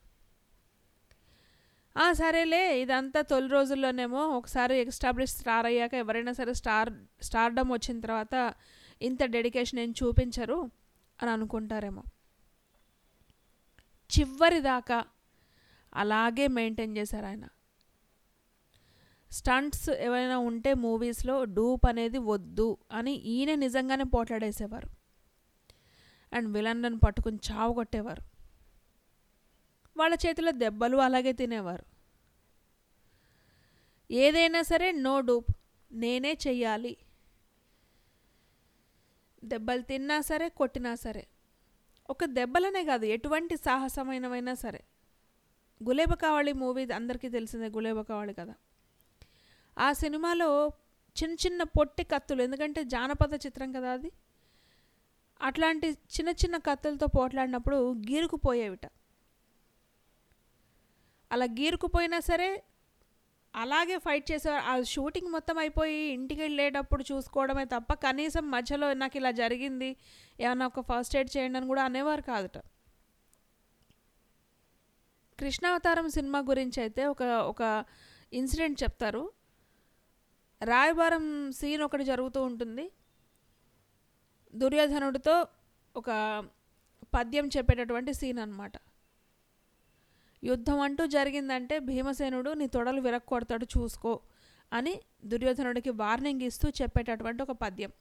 ఆ, సరేలే ఇదంతా తొలి రోజుల్లోనేమో ఒకసారి ఎస్టాబ్లిష్ స్టార్ అయ్యాక ఎవరైనా సరే స్టార్ స్టార్డమ్ వచ్చిన తర్వాత ఇంత డెడికేషన్ ఏం చూపించరు అని అనుకుంటారేమో చివరి దాకా అలాగే మెయింటైన్ చేశారు ఆయన స్టంట్స్ ఏవైనా ఉంటే మూవీస్లో డూప్ అనేది వద్దు అని ఈయన నిజంగానే పోట్లాడేసేవారు అండ్ విలన్లను పట్టుకుని చావు కొట్టేవారు వాళ్ళ చేతిలో దెబ్బలు అలాగే తినేవారు ఏదైనా సరే నో డూప్ నేనే చెయ్యాలి దెబ్బలు తిన్నా సరే కొట్టినా సరే ఒక దెబ్బలనే కాదు ఎటువంటి సాహసమైనవైనా సరే గులేబ కావాలి మూవీ అందరికీ తెలిసిందే గులేబ కావాలి కదా ఆ సినిమాలో చిన్న చిన్న పొట్టి కత్తులు ఎందుకంటే జానపద చిత్రం కదా అది అట్లాంటి చిన్న చిన్న కత్తులతో పోట్లాడినప్పుడు గీరుకుపోయేవిట అలా గీరుకుపోయినా సరే అలాగే ఫైట్ చేసేవారు ఆ షూటింగ్ మొత్తం అయిపోయి ఇంటికి వెళ్ళేటప్పుడు చూసుకోవడమే తప్ప కనీసం మధ్యలో నాకు ఇలా జరిగింది ఏమన్నా ఒక ఫస్ట్ ఎయిడ్ చేయండి అని కూడా అనేవారు కాదుట కృష్ణావతారం సినిమా గురించి అయితే ఒక ఒక ఇన్సిడెంట్ చెప్తారు రాయబారం సీన్ ఒకటి జరుగుతూ ఉంటుంది దుర్యోధనుడితో ఒక పద్యం చెప్పేటటువంటి సీన్ అన్నమాట యుద్ధం అంటూ జరిగిందంటే భీమసేనుడు నీ తొడలు విరక్కొడతాడు చూసుకో అని దుర్యోధనుడికి వార్నింగ్ ఇస్తూ చెప్పేటటువంటి ఒక పద్యం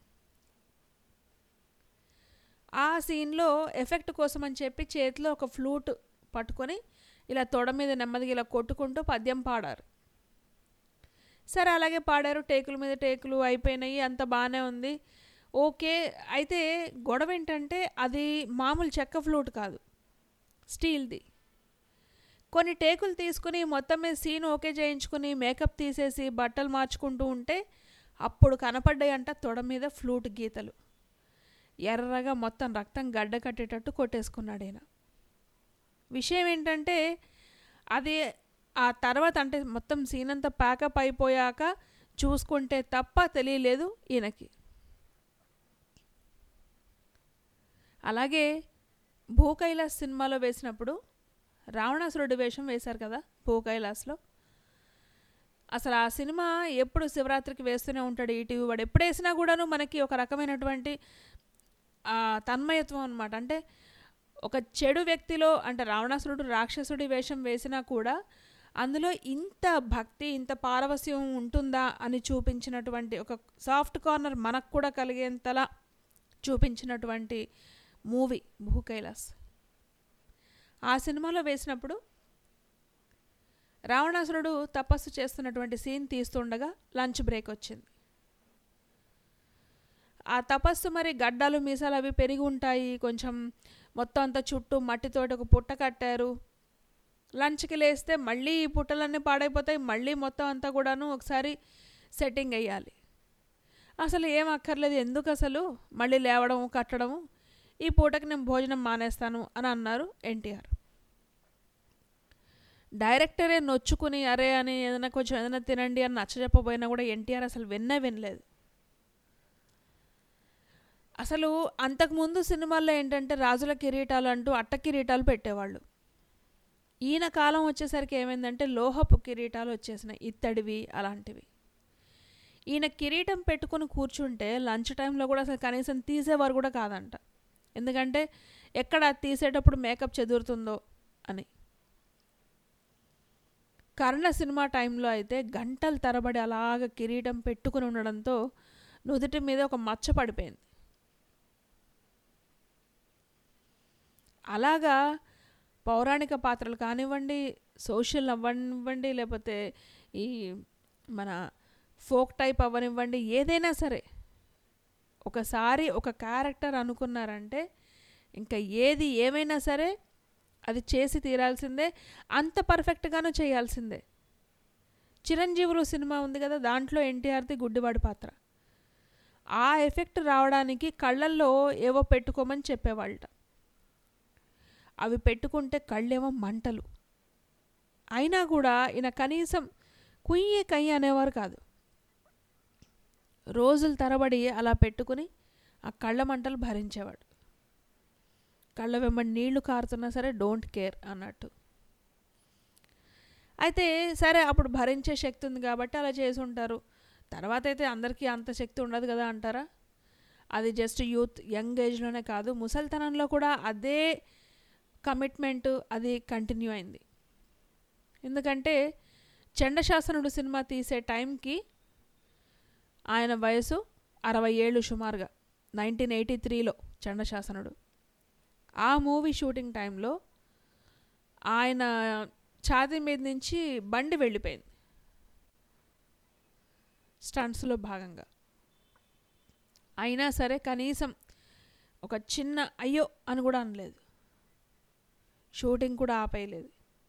ఆ సీన్లో ఎఫెక్ట్ కోసం అని చెప్పి చేతిలో ఒక ఫ్లూట్ పట్టుకొని ఇలా తొడ మీద నెమ్మదిగా ఇలా కొట్టుకుంటూ పద్యం పాడారు సరే అలాగే పాడారు టేకుల మీద టేకులు అయిపోయినాయి అంత బాగానే ఉంది ఓకే అయితే గొడవ ఏంటంటే అది మామూలు చెక్క ఫ్లూట్ కాదు స్టీల్ది కొన్ని టేకులు తీసుకుని మొత్తం మీద సీన్ ఓకే చేయించుకుని మేకప్ తీసేసి బట్టలు మార్చుకుంటూ ఉంటే అప్పుడు కనపడ్డాయి అంట తొడ మీద ఫ్లూట్ గీతలు ఎర్రగా మొత్తం రక్తం గడ్డ కట్టేటట్టు కొట్టేసుకున్నాడు ఈయన విషయం ఏంటంటే అది ఆ తర్వాత అంటే మొత్తం సీన్ అంతా ప్యాకప్ అయిపోయాక చూసుకుంటే తప్ప తెలియలేదు ఈయనకి అలాగే భూ కైలాస్ సినిమాలో వేసినప్పుడు రావణాసురుడి వేషం వేశారు కదా భూ కైలాస్లో అసలు ఆ సినిమా ఎప్పుడు శివరాత్రికి వేస్తూనే ఉంటాడు ఈటీవీ వాడు ఎప్పుడు వేసినా కూడాను మనకి ఒక రకమైనటువంటి ఆ, తన్మయత్వం అనమాట అంటే ఒక చెడు వ్యక్తిలో అంటే రావణాసురుడు రాక్షసుడి వేషం వేసినా కూడా అందులో ఇంత భక్తి ఇంత పారవస్యం ఉంటుందా అని చూపించినటువంటి ఒక సాఫ్ట్ కార్నర్ మనకు కూడా కలిగేంతలా చూపించినటువంటి మూవీ భూ కైలాస్ ఆ సినిమాలో వేసినప్పుడు రావణాసురుడు తపస్సు చేస్తున్నటువంటి సీన్ తీస్తుండగా లంచ్ బ్రేక్ వచ్చింది ఆ తపస్సు మరి గడ్డాలు మీసాలు అవి పెరిగి ఉంటాయి కొంచెం మొత్తం అంతా చుట్టూ మట్టితోటి ఒక పుట్ట కట్టారు లంచ్కి లేస్తే మళ్ళీ ఈ పుట్టలన్నీ పాడైపోతాయి మళ్ళీ మొత్తం అంతా కూడాను ఒకసారి సెట్టింగ్ వేయాలి అసలు ఏం అక్కర్లేదు ఎందుకు అసలు మళ్ళీ లేవడం కట్టడము ఈ పూటకి నేను భోజనం మానేస్తాను అని అన్నారు ఎన్టీఆర్ డైరెక్టరే నొచ్చుకుని అరే అని ఏదైనా కొంచెం ఏదైనా తినండి అని నచ్చజెప్పబోయినా కూడా ఎన్టీఆర్ అసలు విన్నే వినలేదు అసలు అంతకుముందు సినిమాల్లో ఏంటంటే రాజుల కిరీటాలు అంటూ అట్ట కిరీటాలు పెట్టేవాళ్ళు ఈయన కాలం వచ్చేసరికి ఏమైందంటే లోహపు కిరీటాలు వచ్చేసినాయి ఇత్తడివి అలాంటివి ఈయన కిరీటం పెట్టుకుని కూర్చుంటే లంచ్ టైంలో కూడా అసలు కనీసం తీసేవారు కూడా కాదంట ఎందుకంటే ఎక్కడ అది తీసేటప్పుడు మేకప్ చెదురుతుందో అని కర్ణ సినిమా టైంలో అయితే గంటల తరబడి అలాగ కిరీటం పెట్టుకుని ఉండడంతో నుదుటి మీద ఒక మచ్చ పడిపోయింది అలాగా పౌరాణిక పాత్రలు కానివ్వండి సోషల్ అవ్వనివ్వండి లేకపోతే ఈ మన ఫోక్ టైప్ అవ్వనివ్వండి ఏదైనా సరే ఒకసారి ఒక క్యారెక్టర్ అనుకున్నారంటే ఇంకా ఏది ఏమైనా సరే అది చేసి తీరాల్సిందే అంత పర్ఫెక్ట్గానూ చేయాల్సిందే చిరంజీవులు సినిమా ఉంది కదా దాంట్లో ఎన్టీఆర్ది గుడ్డివాడి పాత్ర ఆ ఎఫెక్ట్ రావడానికి కళ్ళల్లో ఏవో పెట్టుకోమని చెప్పేవాళ్ళట అవి పెట్టుకుంటే కళ్ళేమో మంటలు అయినా కూడా ఈయన కనీసం కుయ్యి కయ్యి అనేవారు కాదు రోజుల తరబడి అలా పెట్టుకుని ఆ కళ్ళ మంటలు భరించేవాడు కళ్ళ వెంబడి నీళ్లు కారుతున్నా సరే డోంట్ కేర్ అన్నట్టు అయితే సరే అప్పుడు భరించే శక్తి ఉంది కాబట్టి అలా చేసి ఉంటారు తర్వాత అయితే అందరికీ అంత శక్తి ఉండదు కదా అంటారా అది జస్ట్ యూత్ యంగ్ ఏజ్లోనే కాదు ముసలితనంలో కూడా అదే కమిట్మెంట్ అది కంటిన్యూ అయింది ఎందుకంటే చండశాసనుడు సినిమా తీసే టైంకి ఆయన వయసు అరవై ఏళ్ళు సుమారుగా నైన్టీన్ ఎయిటీ త్రీలో చండశాసనుడు ఆ మూవీ షూటింగ్ టైంలో ఆయన ఛాతీ మీద నుంచి బండి వెళ్ళిపోయింది స్టంట్స్లో భాగంగా అయినా సరే కనీసం ఒక చిన్న అయ్యో అని కూడా అనలేదు షూటింగ్ కూడా ఆపేయలేదు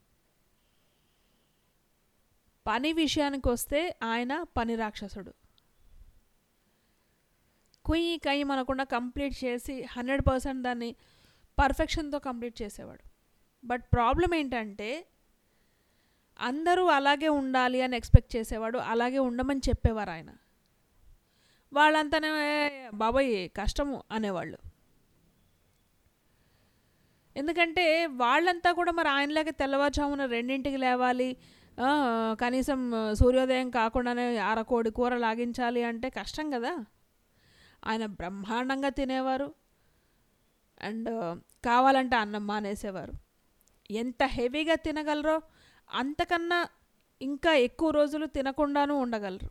పని విషయానికి వస్తే ఆయన పని రాక్షసుడు కుయ్యి కయ్యి మనకుండా కంప్లీట్ చేసి హండ్రెడ్ పర్సెంట్ దాన్ని పర్ఫెక్షన్తో కంప్లీట్ చేసేవాడు బట్ ప్రాబ్లం ఏంటంటే అందరూ అలాగే ఉండాలి అని ఎక్స్పెక్ట్ చేసేవాడు అలాగే ఉండమని చెప్పేవారు ఆయన వాళ్ళంతానే బాబాయ్ కష్టము అనేవాళ్ళు ఎందుకంటే వాళ్ళంతా కూడా మరి ఆయనలాగే తెల్లవారుజామున రెండింటికి లేవాలి ఆ, కనీసం సూర్యోదయం కాకుండానే అరకోడి కూర లాగించాలి అంటే కష్టం కదా ఆయన బ్రహ్మాండంగా తినేవారు అండ్ కావాలంటే అన్నం మానేసేవారు ఎంత హెవీగా తినగలరో అంతకన్నా ఇంకా ఎక్కువ రోజులు తినకుండానూ ఉండగలరు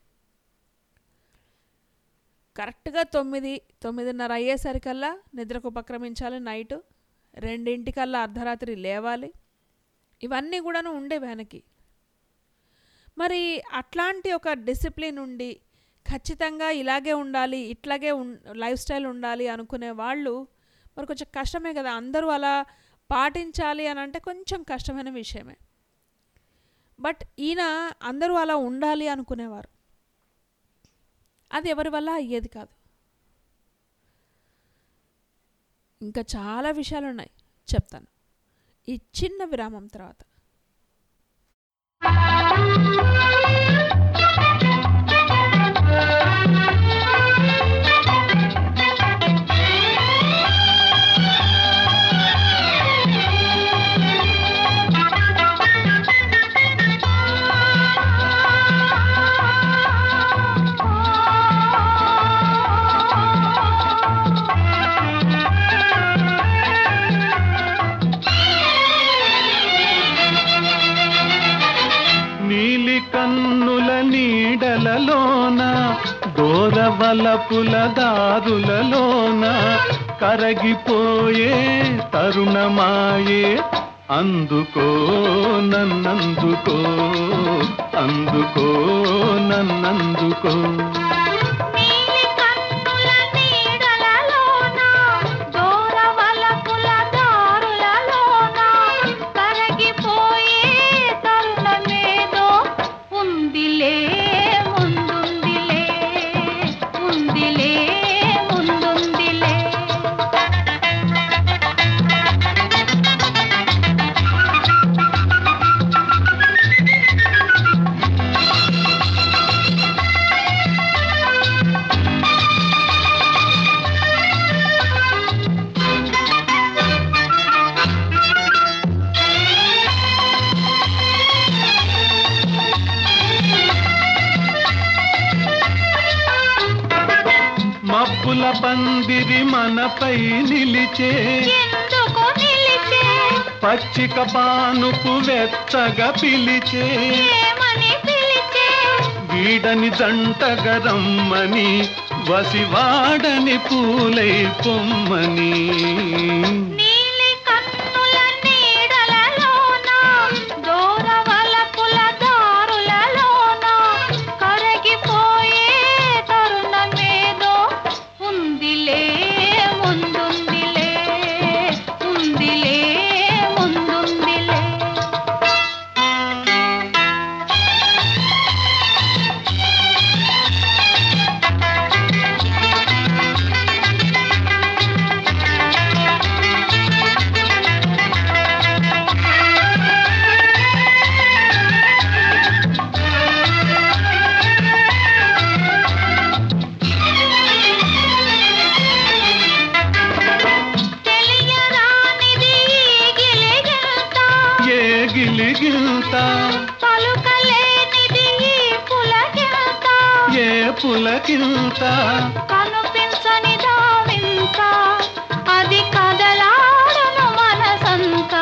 కరెక్ట్గా తొమ్మిది తొమ్మిదిన్నర అయ్యేసరికల్లా నిద్రకు ఉపక్రమించాలి నైట్ రెండింటికల్లా అర్ధరాత్రి లేవాలి ఇవన్నీ కూడాను ఉండే వెనక్కి మరి అట్లాంటి ఒక డిసిప్లిన్ ఉండి ఖచ్చితంగా ఇలాగే ఉండాలి ఇట్లాగే ఉన్ లైఫ్ స్టైల్ ఉండాలి అనుకునే వాళ్ళు మరి కొంచెం కష్టమే కదా అందరూ అలా పాటించాలి అని అంటే కొంచెం కష్టమైన విషయమే బట్ ఈయన అందరూ అలా ఉండాలి అనుకునేవారు అది ఎవరి వల్ల అయ్యేది కాదు ఇంకా చాలా విషయాలు ఉన్నాయి చెప్తాను ఈ చిన్న విరామం తర్వాత నీలి కన్నుల నీడలలోన దూరవలపుల దారులలోన కరగిపోయే తరుణమాయే అందుకో నన్నందుకో అందుకో నన్నందుకో దూరవలపుల దారులలోన కరగిపోయే తరుణమేదో ఉందిలే ముందుందిలే ఉందిలే ముందుందిలే ఆ పందిరి మనపై నిలిచే ఎందుకు నిలిచే పచ్చిక పానుపు వెచ్చగా పిలిచే ఏమని పిలిచే వీడని జంటగా రమ్మని వసివాడని పూలై పొమ్మని నీలి కన్నుల నీడలలోన దూరవలపుల దారులలోన కరగిపోయే తరుణమేదో ఉందిలే ముందుందిలే ఉందిలే ముందుందిలే తెలియరానిది ఈ గిలిగింత ఏ గిలిగిల్త పలుకలేనిది ఈ పులకింత ఏ పులకింత కనిపించని దావింత అది కదలాడను మనసంతా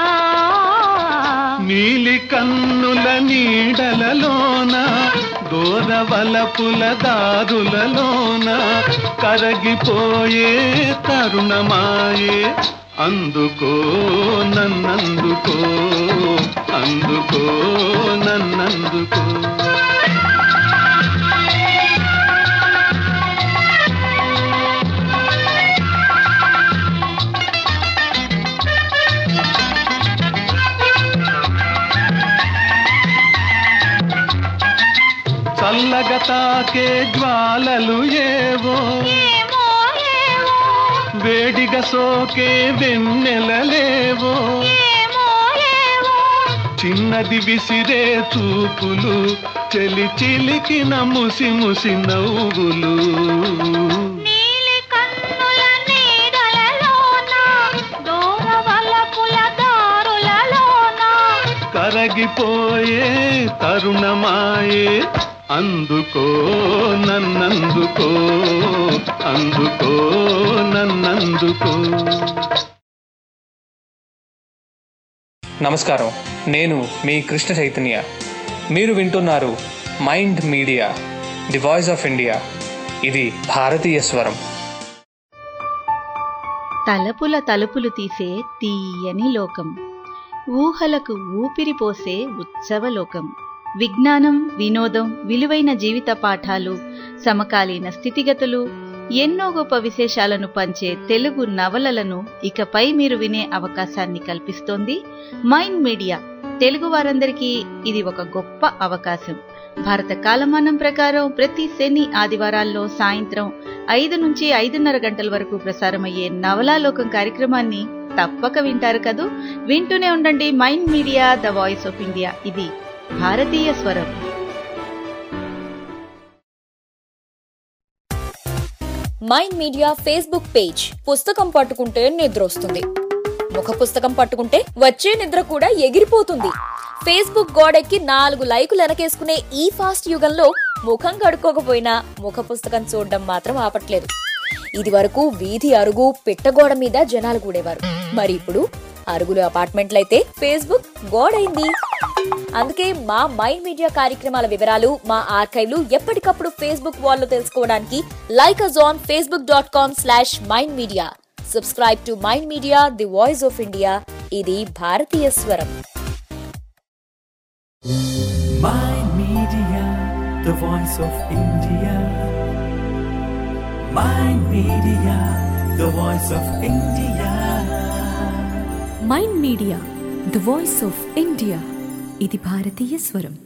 నీలి కన్నుల నీడలలోన దూరవలపుల దారులలోన కరగిపోయే తరుణమాయే అందుకో నన్నందుకో అందుకో నన్నందుకో చల్లగా తాకే జ్వాలలు ఏవో ఏమో ఏమో వేడిగా సోకే వెన్నెలలేవో ఏమో ఏమో చిన్నది విసిరే చూపులు చెలి చిలికిన ముసి ముసి నవ్వులు నీలి కన్నుల నీడలలోన దూరవలపుల దారులలోన కరగిపోయే తరుణమాయే అందుకో నన్నందుకో అందుకో నన్నందుకో నమస్కారం నేను మీ కృష్ణ చైతన్య మీరు వింటున్నారు mind media the voice of India ఇది భారతీయ స్వరం తలపుల తలుపులు తీసే తీయని లోకం ఊహలకు ఊపిరి పోసే ఉత్సవలోకం విజ్ఞానం వినోదం విలువైన జీవిత పాఠాలు సమకాలీన స్థితిగతులు ఎన్నో గొప్ప విశేషాలను పంచే తెలుగు నవలలను ఇకపై మీరు వినే అవకాశాన్ని కల్పిస్తోంది మైండ్ మీడియా తెలుగు వారందరికీ ఇది ఒక గొప్ప అవకాశం భారత కాలమానం ప్రకారం ప్రతి శని ఆదివారాల్లో సాయంత్రం ఐదు నుంచి ఐదున్నర గంటల వరకు ప్రసారమయ్యే నవలాలోకం కార్యక్రమాన్ని తప్పక వింటారు కదూ వింటూనే ఉండండి mind media the voice of India ఇది భారతీయ స్వరం మైండ్ మీడియా ఫేస్బుక్ పేజ్ పుస్తకం పట్టుకుంటే నిద్ర వస్తుంది ముఖ పుస్తకం పట్టుకుంటే వచ్చే నిద్ర కూడా ఎగిరిపోతుంది ఫేస్బుక్ గోడెక్కి నాలుగు లైకులు వెనకేసుకునే ఈ ఫాస్ట్ యుగంలో ముఖం కడుక్కోకపోయినా ముఖ పుస్తకం చూడడం మాత్రం ఆపట్లేదు ఇది వరకు వీధి అరుగు పిట్టగోడ మీద జనాలు కూడేవారు మరి ఇప్పుడు అరుగులు అపార్ట్మెంట్లయితే ఫేస్బుక్ గోడైంది అందుకే మా మైండ్ మీడియా కార్యక్రమాల వివరాలు మా ఆర్కైవ్లు ఎప్పటికప్పుడు ఫేస్బుక్ వాల్లో తెలుసుకోవడానికి like us on Facebook dot com slash mind media subscribe to mind media the voice of India ఇది భారతీయ స్వరం Mind Media, the voice of India. Mind Media, the voice of India. Mind media the voice of India ఇది భారతీయ స్వరం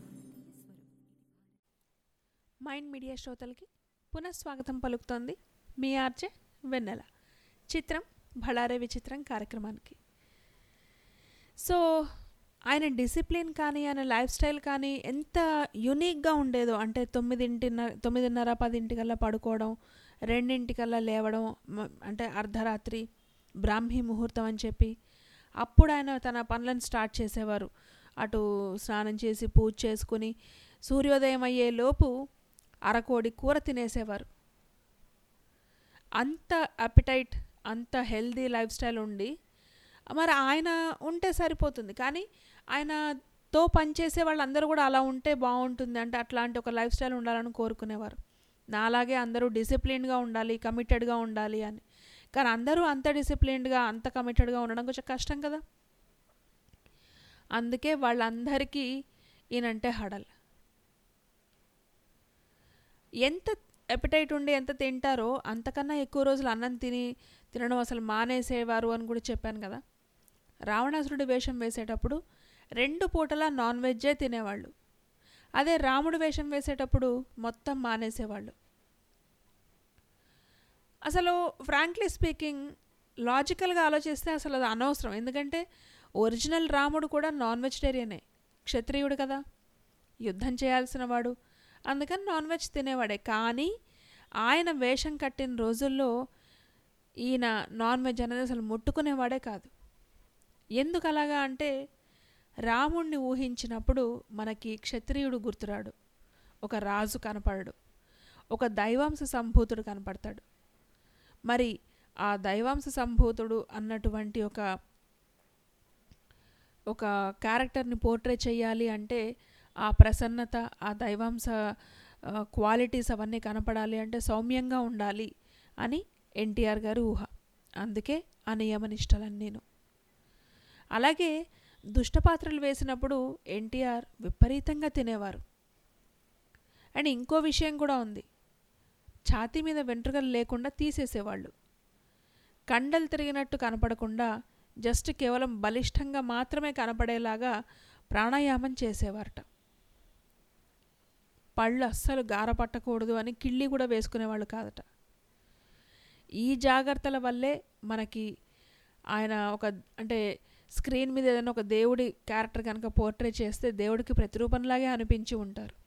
mind media శ్రోతలకి పునఃస్వాగతం పలుకుతోంది మీ RJ వెన్నెల చిత్రం భళారే విచిత్రం కార్యక్రమానికి సో ఆయన డిసిప్లిన్ కానీ ఆయన లైఫ్ స్టైల్ కానీ ఎంత యునిక్గా ఉండేదో అంటే తొమ్మిదింటిన్నర తొమ్మిదిన్నర పదింటికల్లా పడుకోవడం రెండింటికల్లా లేవడం మ- అంటే అర్ధరాత్రి బ్రాహ్మీ ముహూర్తం అని చెప్పి అప్పుడు ఆయన తన పనులను స్టార్ట్ చేసేవారు అటు స్నానం చేసి పూజ చేసుకుని సూర్యోదయం అయ్యే లోపు అరకోడి కూర తినేసేవారు అంత అపిటైట్ అంత హెల్దీ లైఫ్ స్టైల్ ఉండి మరి ఆయన ఉంటే సరిపోతుంది కానీ ఆయనతో పనిచేసే వాళ్ళందరూ కూడా అలా ఉంటే బాగుంటుంది అంటే అట్లాంటి ఒక లైఫ్ స్టైల్ ఉండాలని కోరుకునేవారు నాలాగే అందరూ డిసిప్లిన్గా ఉండాలి కమిటెడ్గా ఉండాలి అని కానీ అందరూ అంత డిసిప్లిన్డ్గా అంత కమిటెడ్గా ఉండడం కొంచెం కష్టం కదా అందుకే వాళ్ళందరికీ ఈయనంటే హడల్ ఎంత ఎపిటైట్ ఉండి ఎంత తింటారో అంతకన్నా ఎక్కువ రోజులు అన్నం తిని తినడం అసలు మానేసేవారు అని కూడా చెప్పాను కదా రావణాసురుడి వేషం వేసేటప్పుడు రెండు పూటలా నాన్ వెజ్జే తినేవాళ్ళు అదే రాముడు వేషం వేసేటప్పుడు మొత్తం మానేసేవాళ్ళు అసలు ఫ్రాంక్లీ స్పీకింగ్ లాజికల్గా ఆలోచిస్తే అసలు అది అనవసరం ఎందుకంటే ఒరిజినల్ రాముడు కూడా నాన్ వెజిటేరియనే క్షత్రియుడు కదా యుద్ధం చేయాల్సిన వాడు అందుకని నాన్ వెజ్ తినేవాడే కానీ ఆయన వేషం కట్టిన రోజుల్లో ఈయన నాన్ వెజ్ అనేది అసలు ముట్టుకునేవాడే కాదు ఎందుకు అలాగా అంటే రాముణ్ణి ఊహించినప్పుడు మనకి క్షత్రియుడు గుర్తురాడు ఒక రాజు కనపడడు ఒక దైవాంశ సంభూతుడు కనపడతాడు మరి ఆ దైవాంశ సంభూతుడు అన్నటువంటి ఒక ఒక క్యారెక్టర్ని పోర్ట్రే చేయాలి అంటే ఆ ప్రసన్నత ఆ దైవాంశ క్వాలిటీస్ అవన్నీ కనపడాలి అంటే సౌమ్యంగా ఉండాలి అని ఎన్టీఆర్ గారి ఊహ అందుకే ఆ నియమనిష్టలన్నీను అలాగే దుష్టపాత్రలు వేసినప్పుడు ఎన్టీఆర్ విపరీతంగా తినేవారు అండ్ ఇంకో విషయం కూడా ఉంది ఛాతీ మీద వెంట్రుకలు లేకుండా తీసేసేవాళ్ళు కండలు తిరిగినట్టు కనపడకుండా జస్ట్ కేవలం బలిష్టంగా మాత్రమే కనపడేలాగా ప్రాణాయామం చేసేవారట పళ్ళు అస్సలు గార పట్టకూడదు అని కిళ్ళి కూడా వేసుకునేవాళ్ళు కాదట ఈ జాగ్రత్తల వల్లే మనకి ఆయన ఒక అంటే స్క్రీన్ మీద ఏదైనా ఒక దేవుడి క్యారెక్టర్ కనుక పోర్ట్రే చేస్తే దేవుడికి ప్రతిరూపంలాగే అనిపించి ఉంటారు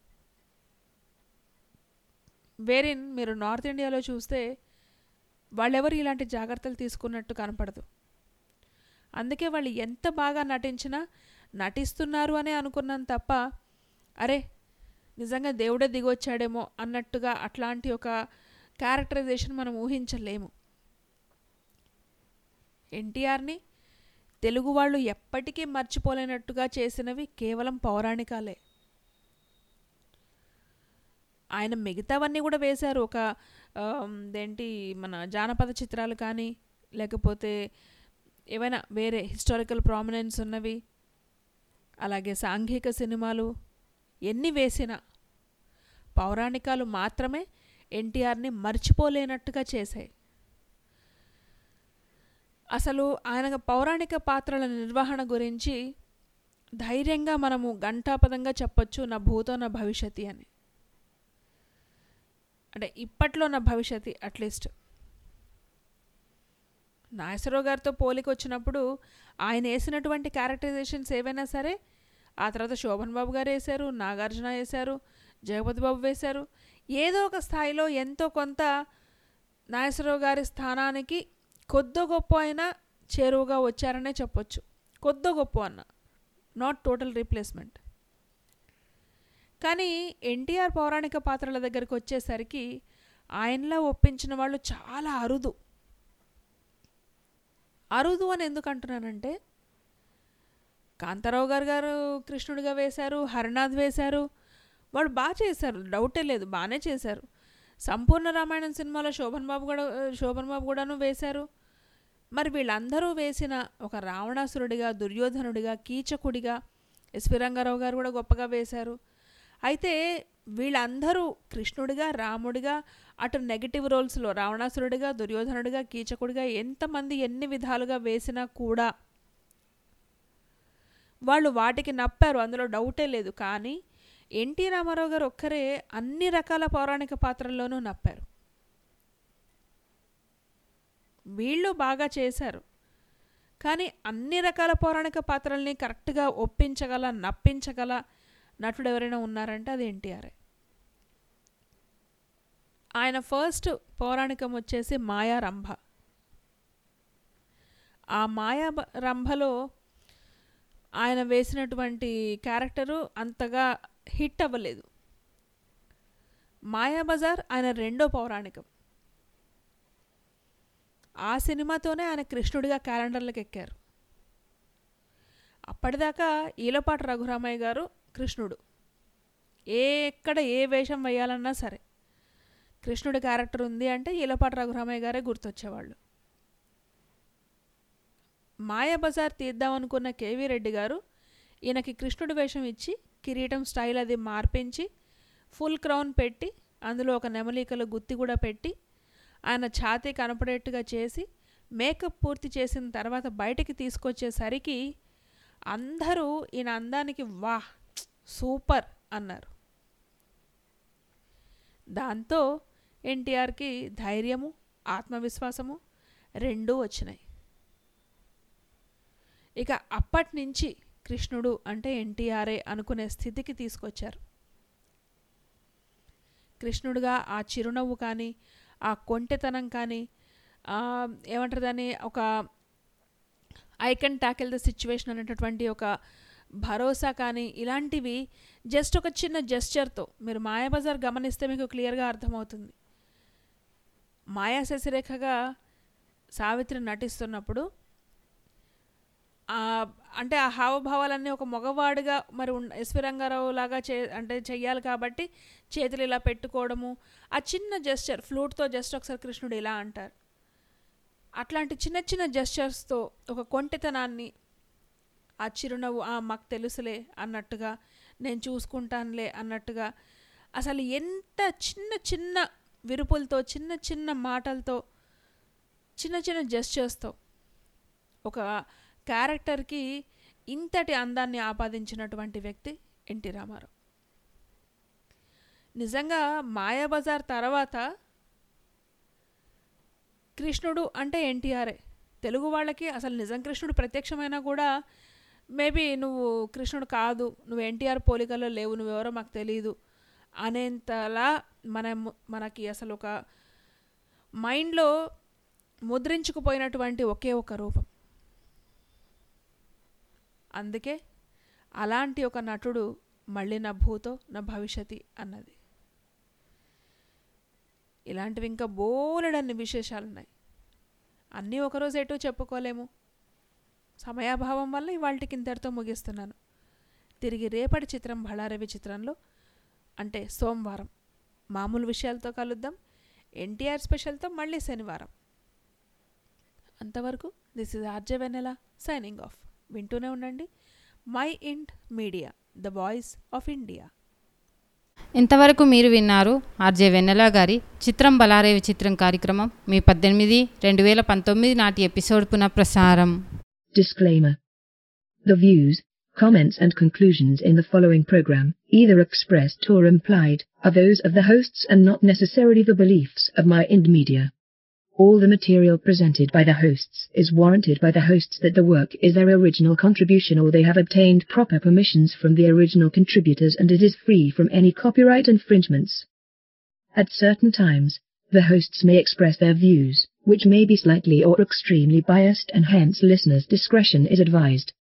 వేరిన్ మీరు నార్త్ ఇండియాలో చూస్తే వాళ్ళెవరు ఇలాంటి జాగ్రత్తలు తీసుకున్నట్టు కనపడదు అందుకే వాళ్ళు ఎంత బాగా నటించినా నటిస్తున్నారు అనే అనుకున్నాను తప్ప అరే నిజంగా దేవుడే దిగొచ్చాడేమో అన్నట్టుగా అట్లాంటి ఒక క్యారెక్టరైజేషన్ మనం ఊహించలేము ఎన్టీఆర్ని తెలుగు వాళ్ళు ఎప్పటికీ మర్చిపోలేనట్టుగా చేసినవి కేవలం పౌరాణికాలే ఆయన మిగతావన్నీ కూడా వేశారు ఒక ఏంటి మన జానపద చిత్రాలు కానీ లేకపోతే ఏవైనా వేరే హిస్టారికల్ ప్రామినెన్స్ ఉన్నవి అలాగే సాంఘిక సినిమాలు ఎన్ని వేసినా పౌరాణికాలు మాత్రమే ఎన్టీఆర్ని మర్చిపోలేనట్టుగా చేశాయి అసలు ఆయన పౌరాణిక పాత్రల నిర్వహణ గురించి ధైర్యంగా మనము గంటాపదంగా చెప్పొచ్చు నా భూతో నా భవిష్యత్తు అని అంటే ఇప్పట్లో నా భవిష్యత్తు అట్లీస్ట్ నాగేశ్వరరావు గారితో పోలిక వచ్చినప్పుడు ఆయన వేసినటువంటి క్యారెక్టరైజేషన్స్ ఏవైనా సరే ఆ తర్వాత శోభన్ బాబు గారు వేశారు నాగార్జున వేశారు జగపతి బాబు వేశారు ఏదో ఒక స్థాయిలో ఎంతో కొంత నాగేశ్వరరావు గారి స్థానానికి కొద్దో గొప్ప అయినా చేరువుగా వచ్చారనే చెప్పొచ్చు కొద్దో గొప్ప అన్న నాట్ టోటల్ రీప్లేస్మెంట్ కానీ ఎన్టీఆర్ పౌరాణిక పాత్రల దగ్గరికి వచ్చేసరికి ఆయనలా ఒప్పించిన వాళ్ళు చాలా అరుదు అరుదు అని ఎందుకు అంటున్నానంటే కాంతారావు గారు గారు కృష్ణుడిగా వేశారు హరినాథ్ వేశారు వాడు బాగా చేశారు డౌటే లేదు బాగానే చేశారు సంపూర్ణ రామాయణం సినిమాలో శోభన్ బాబు కూడా శోభన్ బాబు కూడాను వేశారు మరి వీళ్ళందరూ వేసిన ఒక రావణాసురుడిగా దుర్యోధనుడిగా కీచకుడిగా ఎస్వి రంగారావు గారు కూడా గొప్పగా వేశారు అయితే వీళ్ళందరూ కృష్ణుడిగా రాముడిగా అటు నెగిటివ్ రోల్స్లో రావణాసురుడిగా దుర్యోధనుడిగా కీచకుడిగా ఎంతమంది ఎన్ని విధాలుగా వేసినా కూడా వాళ్ళు వాటికి నప్పారు అందులో డౌటే లేదు కానీ ఎన్టీ రామారావు గారు ఒక్కరే అన్ని రకాల పౌరాణిక పాత్రల్లోనూ నప్పారు వీళ్ళు బాగా చేశారు కానీ అన్ని రకాల పౌరాణిక పాత్రల్ని కరెక్ట్గా ఒప్పించగల నప్పించగల నటుడు ఎవరైనా ఉన్నారంటే అది ఎన్టీఆర్ఏ ఆయన ఫస్ట్ పౌరాణికం వచ్చేసి మాయా రంభ ఆ మాయా రంభలో ఆయన వేసినటువంటి క్యారెక్టరు అంతగా హిట్ అవ్వలేదు మాయాబజార్ ఆయన రెండో పౌరాణికం ఆ సినిమాతోనే ఆయన కృష్ణుడిగా క్యాలెండర్లకు ఎక్కారు అప్పటిదాకా ఈలపాటి రఘురామయ్య గారు కృష్ణుడు ఏ ఎక్కడ ఏ వేషం వేయాలన్నా సరే కృష్ణుడి క్యారెక్టర్ ఉంది అంటే ఈలపాటి రఘురామయ్య గారే గుర్తొచ్చేవాళ్ళు మాయాబజార్ తీద్దామనుకున్న కేవీ రెడ్డి గారు ఈయనకి కృష్ణుడి వేషం ఇచ్చి కిరీటం స్టైల్ అది మార్పించి ఫుల్ క్రౌన్ పెట్టి అందులో ఒక నెమలికలు గుత్తి కూడా పెట్టి ఆయన ఛాతీ కనపడేట్టుగా చేసి మేకప్ పూర్తి చేసిన తర్వాత బయటికి తీసుకొచ్చేసరికి అందరూ ఈయన అందానికి వాహ్ సూపర్ అన్నారు దాంతో ఎన్టీఆర్కి ధైర్యము ఆత్మవిశ్వాసము రెండూ వచ్చినాయి ఇక అప్పటి నుంచి కృష్ణుడు అంటే ఎన్టీఆర్ఏ అనుకునే స్థితికి తీసుకొచ్చారు కృష్ణుడుగా ఆ చిరునవ్వు కానీ ఆ కొంటెతనం కానీ ఏమంటారు దాన్ని ఒక I can tackle the situation అనేటటువంటి ఒక భరోసా కానీ ఇలాంటివి జస్ట్ ఒక చిన్న జెస్చర్తో మీరు మాయాబజార్ గమనిస్తే మీకు క్లియర్గా అర్థమవుతుంది మాయా శశిరేఖగా సావిత్రి నటిస్తున్నప్పుడు అంటే ఆ హావభావాలన్నీ ఒక మగవాడిగా మరి ఎస్వి రంగారావు లాగా చే అంటే చెయ్యాలి కాబట్టి చేతులు ఇలా పెట్టుకోవడము ఆ చిన్న జెస్చర్ ఫ్లూట్తో జస్ట్ ఒకసారి కృష్ణుడు ఇలా అంటారు అట్లాంటి చిన్న చిన్న జెస్చర్స్తో ఒక కొంటెతనాన్ని ఆ చిరునవ్వు ఆ మాకు తెలుసులే అన్నట్టుగా నేను చూసుకుంటానులే అన్నట్టుగా అసలు ఎంత చిన్న చిన్న విరుపులతో చిన్న చిన్న మాటలతో చిన్న చిన్న జెస్చర్స్తో ఒక క్యారెక్టర్కి ఇంతటి అందాన్ని ఆపాదించినటువంటి వ్యక్తి ఎన్టీ రామారావు నిజంగా మాయాబజార్ తర్వాత కృష్ణుడు అంటే ఎన్టీఆర్ఏ తెలుగు వాళ్ళకి అసలు నిజం కృష్ణుడు ప్రత్యక్షమైనా కూడా మేబీ నువ్వు కృష్ణుడు కాదు నువ్వు ఎన్టీఆర్ పోలికల్లో లేవు నువ్వెవరో మాకు తెలియదు అనేంతలా మన మనకి అసలు ఒక మైండ్లో ముద్రించుకుపోయినటువంటి ఒకే ఒక రూపం అందుకే అలాంటి ఒక నటుడు మళ్ళీ నా భూతో నా భవిష్యతి అన్నది ఇలాంటివి ఇంకా బోలెడన్ని విశేషాలు ఉన్నాయి అన్నీ ఒకరోజు ఎటు చెప్పుకోలేము సమయాభావం వల్ల ఇవాళకి ఇంతటితో ముగిస్తున్నాను తిరిగి రేపటి చిత్రం బళారవి చిత్రంలో అంటే సోమవారం మామూలు విషయాలతో కలుద్దాం ఎన్టీఆర్ స్పెషల్తో మళ్ళీ శనివారం అంతవరకు this is RJ Vennela signing off వింటూనే ఉండండి mind media the voice of India ఇంతవరకు మీరు విన్నారు ఆర్జే వెన్నెల గారి చిత్రం బలారేవి చిత్రం కార్యక్రమం మీ పద్దెనిమిది రెండు వేల పంతొమ్మిది నాటి ఎపిసోడ్ పునఃప్రసారం Disclaimer. The views, comments and conclusions in the following program, either expressed or implied, are those of the hosts and not necessarily the beliefs of My Ind Media. All the material presented by the hosts is warranted by the hosts that the work is their original contribution or they have obtained proper permissions from the original contributors and it is free from any copyright infringements. At certain times, the hosts may express their views, which may be slightly or extremely biased and hence listeners' discretion is advised.